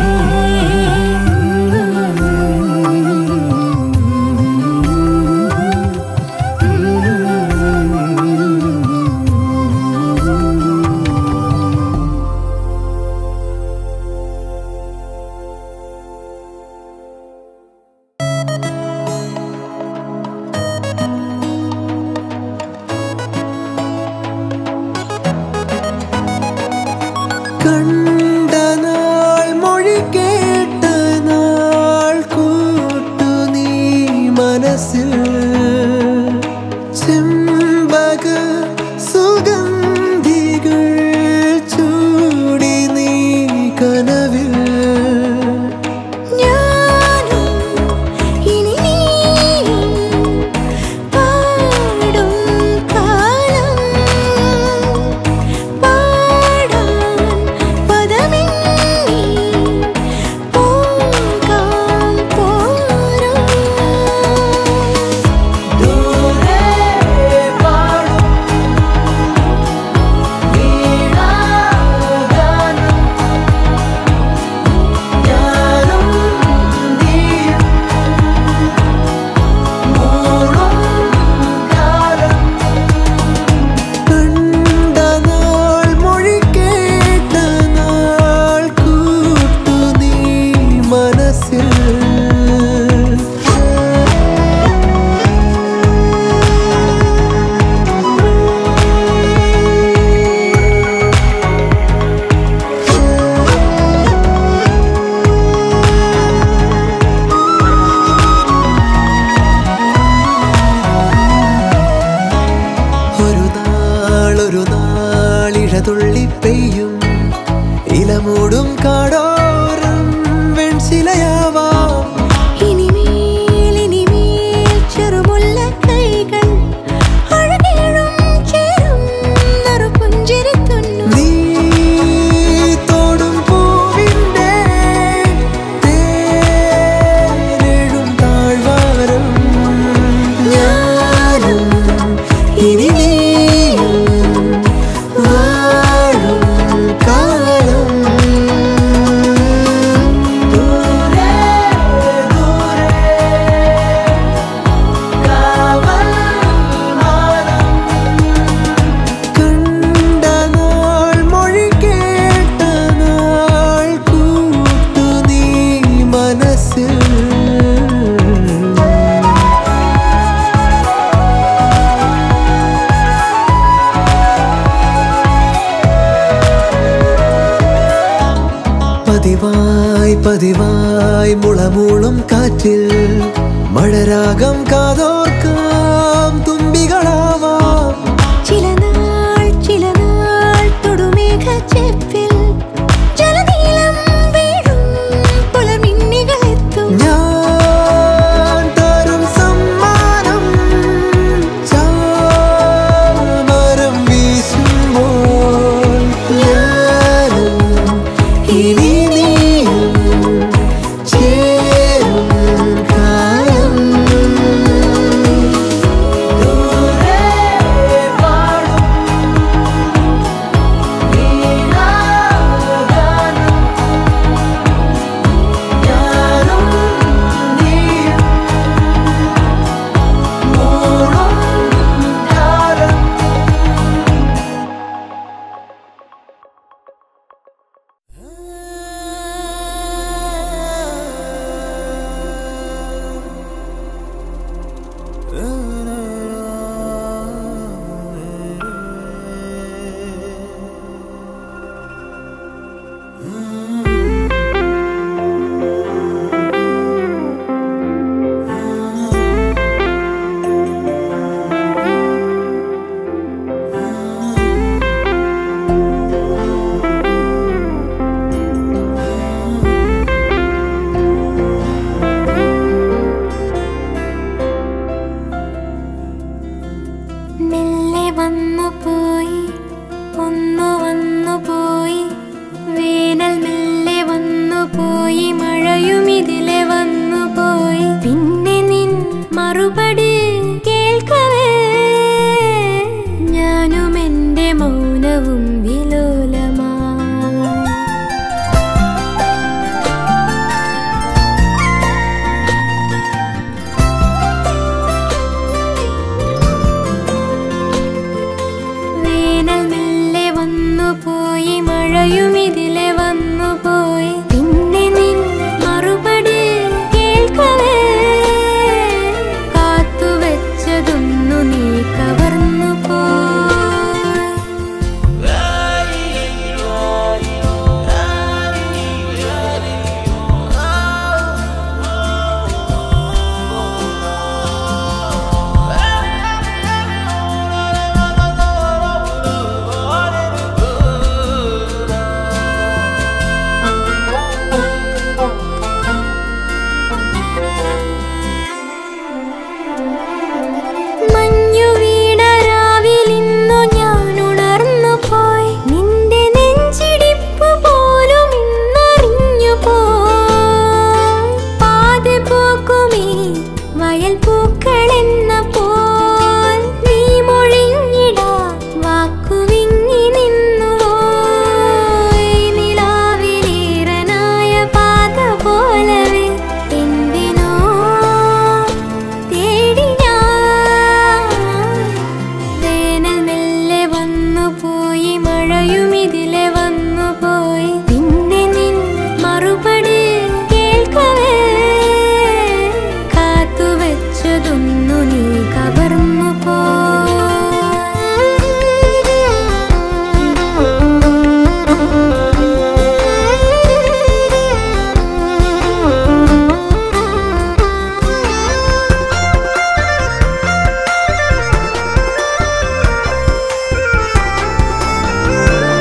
കണ്ട നാൾ മൊഴി കേട്ട നാൾ കൂട്ടു നീ മനസ്സിൽ ചെമ്പക സുഗന്ധികൾ ചൂടി നീ കനവിൽ ഞാനും ഇനി നീയും പാടും കാലം പാടാൻ പദമെണ്ണി പോകാം പോരാം മഴതുള്ളി പെയ്യും ഇലമൂടും കാടോരം വെൺശിലയാവാം ഇനിമേൽ ഇനിമേൽ ചെറുമുല്ല കൈകൾ അഴകേഴും ചേരും നറുപുഞ്ചിരി തുന്നു നീ തോടും പൂവിൻ്റെ തേനെഴും താഴ്വാരം ഞാനും ഇനി നീയും വാഴും കാലം ദൂരെ ദൂരെ കാവൽ മാനം കണ്ട നാൾ മൊഴി കേട്ട നാൾ കൂട്ടു നീ മനസ്സിൽ പതിവായി പതിവായി മുളമൂളും കാറ്റിൽ മഴരാഗം കാതോർക്കാം തുമ്പികളാവാം ചില നാൾ ചില നാൾ തൊടുമേഘ ചെപ്പിൽ ജലനീലം വീഴും പുലർമിന്നികളെത്തും ഞാൻ തരും സമ്മാനം ചാമരം വീശുമ്പോൾ ഞാനും ഇനി നീയും ചേരും കാലം ദൂരെ പാടും നീലാഗാനം ഞാനും നീയും മൂളും കാലം മെല്ലെ വന്നു പോയി ഒന്നു വന്നു പോയി വേനൽ മെല്ലെ വന്നു പോയി മഴയും ഇതിലെ വന്നു പോയി പിന്നെ നിൻ മറുപടി കേൾക്കവേ ഞാനും എൻ്റെ മൗനവും വിലോലമായി വേനൽ മെല്ലെ വന്നു പോയി മഴയും ഇതിലെ വന്നു പോയി പിന്നെ നിൻ മറുപടി കേൾക്കവേ കാത്തുവെച്ചതൊന്നു നീ കവർന്നു പോയി മഞ്ഞു വീണ രാവിലിന്നു ഞാൻ ഉണർന്നു പോയി നിന്റെ നെഞ്ചിടിപ്പ് പോലും ഇന്നറിഞ്ഞു പോയി പാതി പോക്കുമീ വയൽ പൂക്കളെന്ന പോൽ നീ മൊഴിഞ്ഞിടാ വാക്കുവിങ്ങി നിന്നു പോയി നിലാവിലീറനായ പാത പോലവേ എന്തിനോ തേടി ഞാൻ വേനൽ മെല്ലെ വന്നു പോയി മഴയും ഇതിലെ വന്നു പോയി പിന്നെ നിൻ മറുപടി കേൾക്കവേ കാത്തുവെച്ചതൊന്നു നീ കവർന്നു പോയി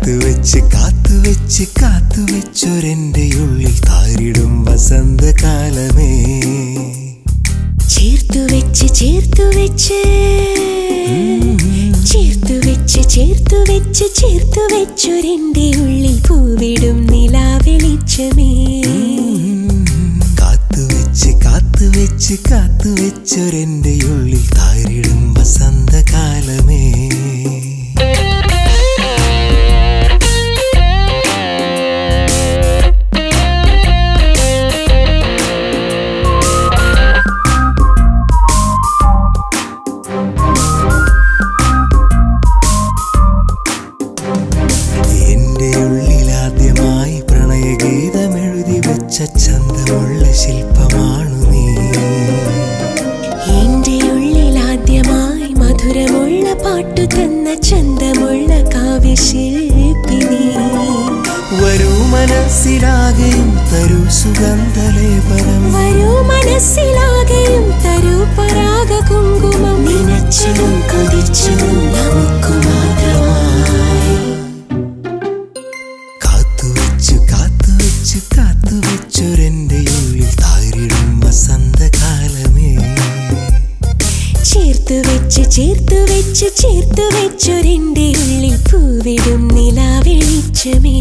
കാത്തുവെച്ച് കാത്തുവെച്ച് കാത്തുവെച്ചൊരെന്റെ ഉള്ളിൽ താരിടും വസന്തകാലമേ ചേർത്തു വെച്ച് ചേർത്തു വെച്ച് ചേർത്തു വെച്ച് ചേർത്തു വെച്ച് ചേർത്തു വെച്ചൊരെന്റെ ഉള്ളിൽ പൂവിടും നിലാവെളിച്ചമേ കാത്തുവെച്ച് കാത്തുവെച്ച് കാത്തുവെച്ചൊരെന്റെ ഉള്ളിൽ താരിടും വസന്തകാലമേ എന്റെ ഉള്ളിൽ ആദ്യമായി പ്രണയഗീതം എഴുതി വെച്ച ചന്തമുള്ള ശില്പമാണു നീ എന്റെ ഉള്ളിൽ ആദ്യമായി മധുരമുള്ള പാട്ടു തന്ന ചന്തമുള്ള കാവ്യശില്പിനി വരൂ മനസ്സിലാകെയും തരൂ സുഗന്ധലേപനം വരൂ മനസ്സിലാകെയും തരൂ പരാഗ കുങ്കുമം നിനച്ചതും കൊതിച്ചതും നമുക്ക് മാത്രമായി കാത്തുവെച്ചു കാത്തുവെച്ചു കാത്തുവെച്ചൊരെന്റെ ഉള്ളിൽ താരിടും വസന്തകാലമേ ചേർത്തു വെച്ച് ചേർത്തു വെച്ച് ചേർത്തു വെച്ചൊരെന്റെ ഉള്ളിൽ പൂവിടും നിലാവെളിച്ചമേ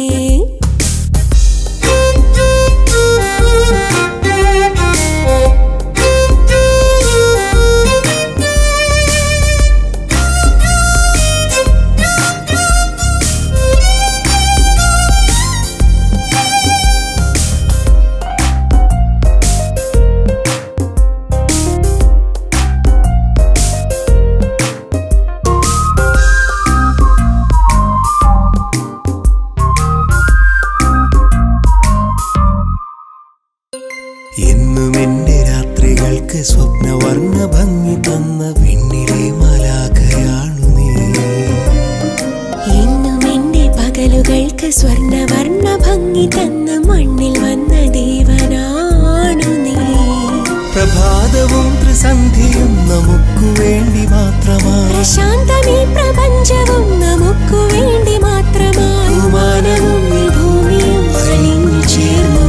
എന്നും എന്റെ രാത്രികൾക്ക് സ്വപ്നവർണ്ണ ഭംഗി തന്ന വിണ്ണിലെ മലാഖയാണു നീ എന്നും എന്റെ പകലുകൾക്ക് സ്വർണവർണ്ണ ഭംഗി തന്ന മണ്ണിൽ വന്ന ദേവനാണു നീ പ്രഭാതവും ത്രിസന്ധിയും നമുക്കു വേണ്ടി മാത്രമായി പ്രശാന്തമീ പ്രപഞ്ചവും നമുക്കു വേണ്ടി മാത്രമായി മാനവും ഈ ഭൂമിയും അലിഞ്ഞു ചേർന്നു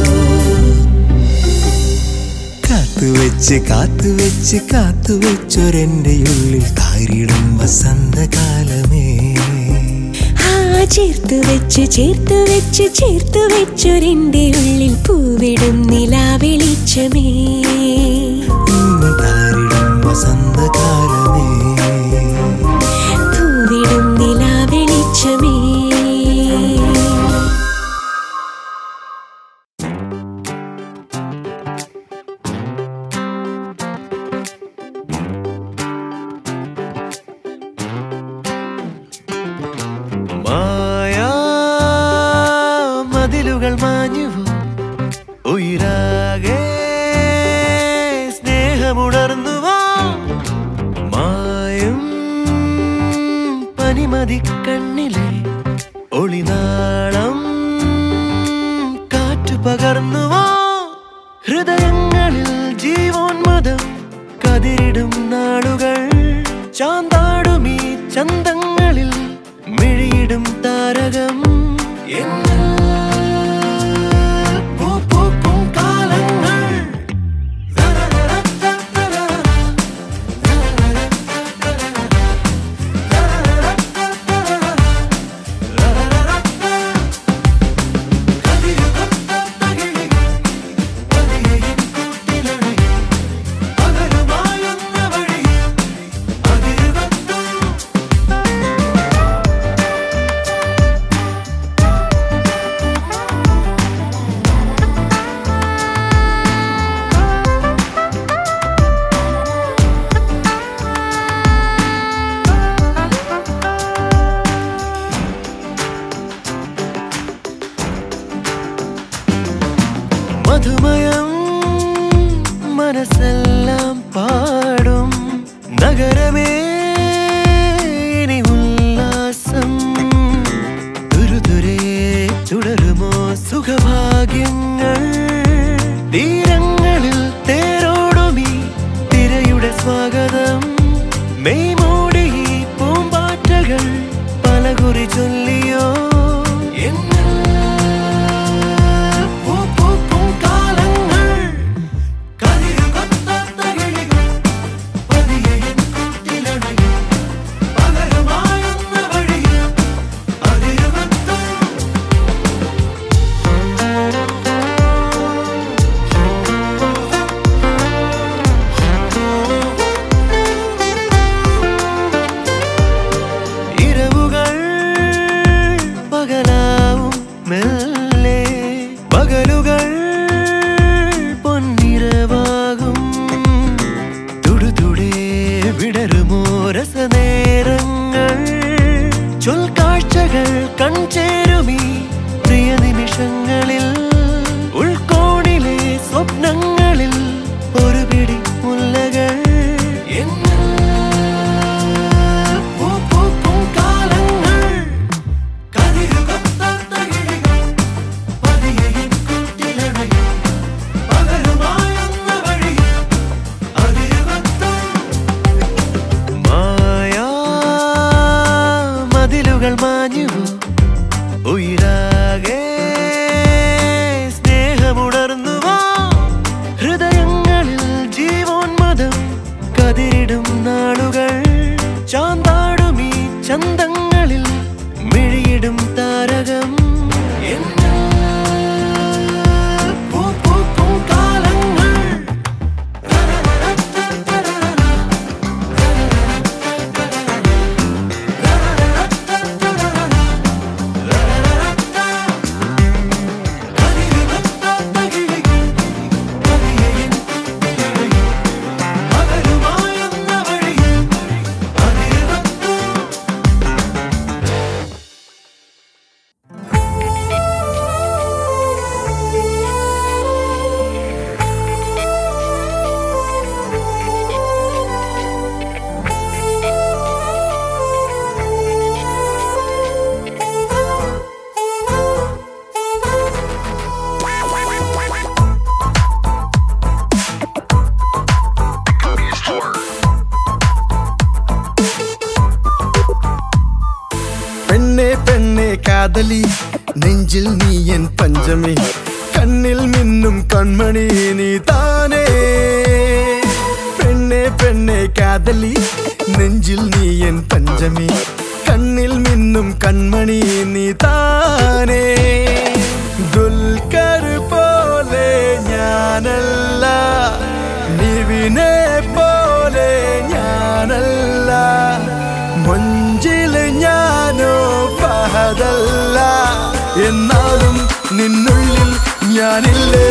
കാത്തുവെച്ച് കാത്തുവെച്ച് കാത്തുവെച്ചൊരെന്റെ ഉള്ളിൽ താരിടും വസന്തകാലമേ ആ ചേർത്തു വെച്ച് ചേർത്തു വെച്ച് ചേർത്തു വെച്ചൊരെന്റെ ഉള്ളിൽ പൂവിടും നിലാവെളിച്ചമേ ഇന്ന് താരിടും വസന്തകാലമേ പൂവിടും നിലാവെളിച്ചമേ മായാ മതിലുകൾ മാഞ്ഞുവോ ഉയരാകെ സ്നേഹമുണർന്നുവോ മായും പനിമതി കണ്ണിലെ ഒളിനാളം കാറ്റു പകർന്നുവോ ഹൃദയങ്ങളിൽ ജീവോന്മതം കതിരിടും നാളുകൾ ചാന്താടുമീ ചന്തങ്ങളിൽ മിഴിയിടും താരകം എന്നിൽ പൂപ്പൂക്കും കാലങ്ങൾ മധുമയം മനസ്സെല്ലാം പാടും നഗരമേ ഇനി ഉല്ലാസം തുരുതുരേ തുടരുമോ സുഖഭാഗ്യങ്ങൾ തീരങ്ങളിൽ തേരോടുമീ തിരയുടെ സ്വാഗതം മെയ് മൂടി പൂമ്പാറ്റകൾ പലകുറി ചൊല്ലിയോ ചൊൽക്കാഴ്ചകൾ കൺചേരുമീ പ്രിയ നിമിഷങ്ങളിൽ ഉൾക്കോണിലെ സ്വപ്നങ്ങളിൽ ഒരു പിടി മുല്ലകൾ എന്നിൽ പൂ പൂക്കും കാലങ്ങൾ കതിരുകത്താത്ത കിളികൾ പതിയെ എൻ കൂട്ടിലണയും പകരുമായെന്ന വഴിയിൽ അതിരുകത്തും മായാ മതിലുകൾ മാഞ്ഞു ഉയരാകെ സ്നേഹമുണർന്നുവോ ഹൃദയങ്ങളിൽ ജീവോന്മതം കതിരിടും നാളുകൾ ചാന്താടുമീ ചന്തങ്ങളിൽ മിഴിയിടും താരകം എന്നിൽ പൂ പൂക്കും കാലങ്ങൾ പെണ്ണെ പെണ്ണെ കാതലി നെഞ്ചിൽ നീ എൻ പഞ്ചമി കണ്ണിൽ മിന്നും കൺമണി നീ താനേ പെണ്ണെ പെണ്ണെ കാതലി നെഞ്ചിൽ നീ എൻ പഞ്ചമി കണ്ണിൽ മിന്നും കൺമണി നീ താനേ ദുൽഖർ പോലെ ഞാനല്ല നിവിനെ പോലെ ഞാനല്ല മൊഞ്ചില് ഞാനോ ഫഹദല്ല എന്നാലും നിന്നുള്ളിൽ ഞാനില്ലേ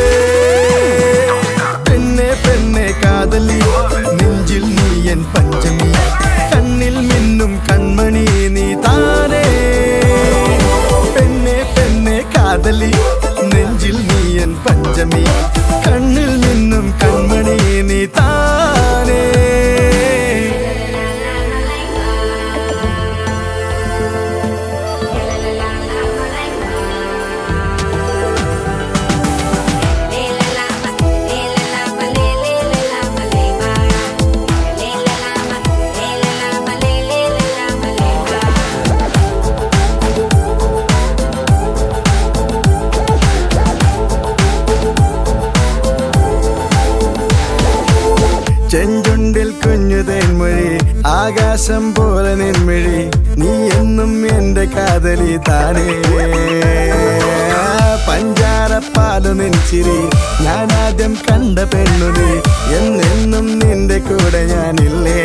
പെണ്ണെ പെണ്ണെ കാതലി നെഞ്ചിൽ നീ എൻ പഞ്ചമി കണ്ണിൽ മിന്നും കൺമണി നീ താനേ പെണ്ണെ പെണ്ണെ കാതലി നെഞ്ചിൽ നീ എൻ പഞ്ചമി കണ്ണിൽ നിന്നും കൺമണി നീ താനേ ചെഞ്ചുണ്ടിൽ കുഞ്ഞു തേൻമൊഴി ആകാശം പോലെ നിൻമിഴി നീ എന്നും എന്റെ കാതലി താനേ പഞ്ചാരപ്പാലു നിൻചിരി ഞാൻ ആദ്യം കണ്ട പെണ്ണു നീ എന്നെന്നും നിന്റെ കൂടെ ഞാനില്ലേ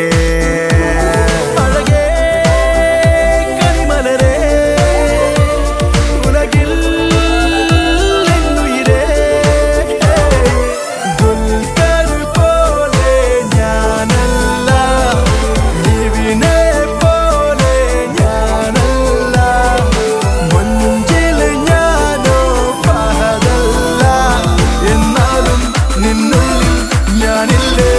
അഴകേ കണിമലരേ ഉലകിൽ എന്നുയിരേ ദുൽഖർ പോലെ ഞാനല്ല നിവിനെ പോലെ ഞാനല്ല മഞ്ചിൽ ഞാനോ ഫഹദല്ല എന്നാലും നിന്നുള്ളിൽ ഞാനില്ലേ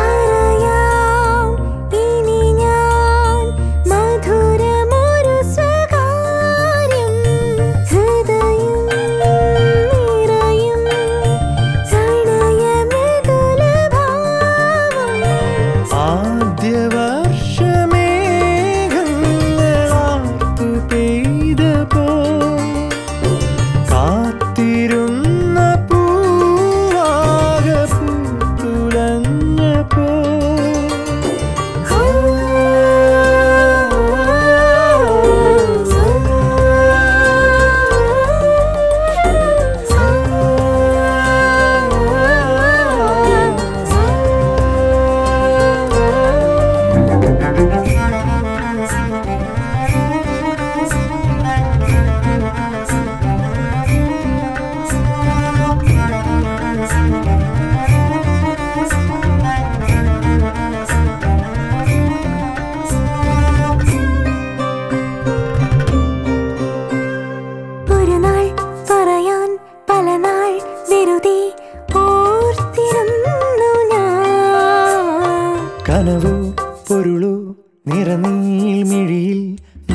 സാരയാം ഇനി ഞാൻ മധുരമൊരു സ്വരം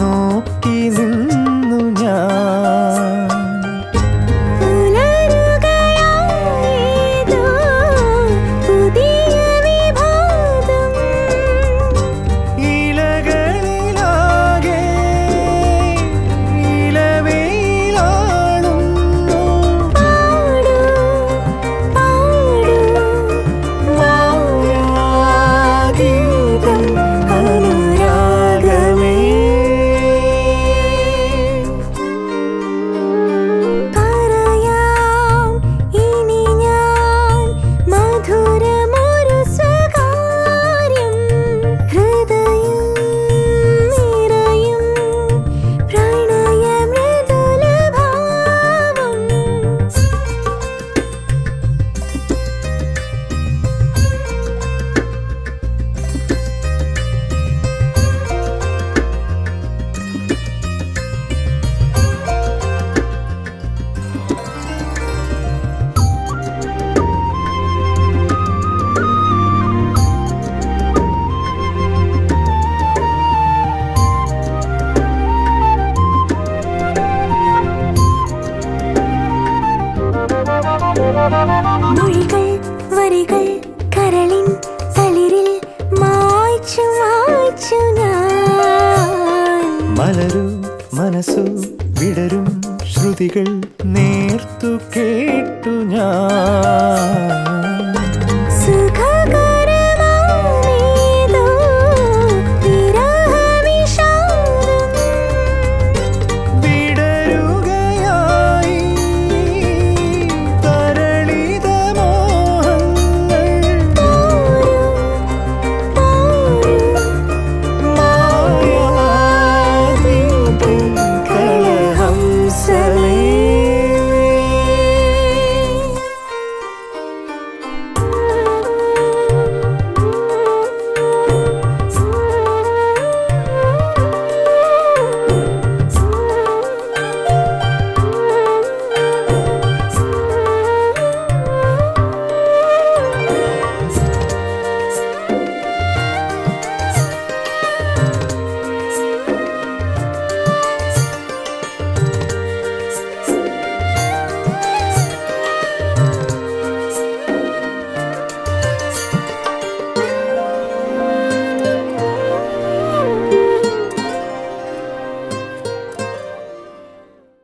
നോക്കി നിന്നു ഞാൻ പുലരുകയായേതോ പുതിയ വിഭാതം ഇലകളിലാകെ ഇലവെയിലാടുന്നു പാടൂ പാടൂ മായാഗീതം അനുരാഗമേ പറയാം ഇനി ഞാൻ മധുരമൊരു സ്വകാര്യം ഹൃദയം നിറയും പ്രണയമൃദുലഭാവം മൊഴികൾ വരികൾ കരളിൻ തളിരിൽ മായ്ച്ചു മായ്ച്ചു ഞാൻ മലരു മനസ്സു വിടരും ശ്രുതികൾ നേർത്തു കേട്ടു ഞാൻ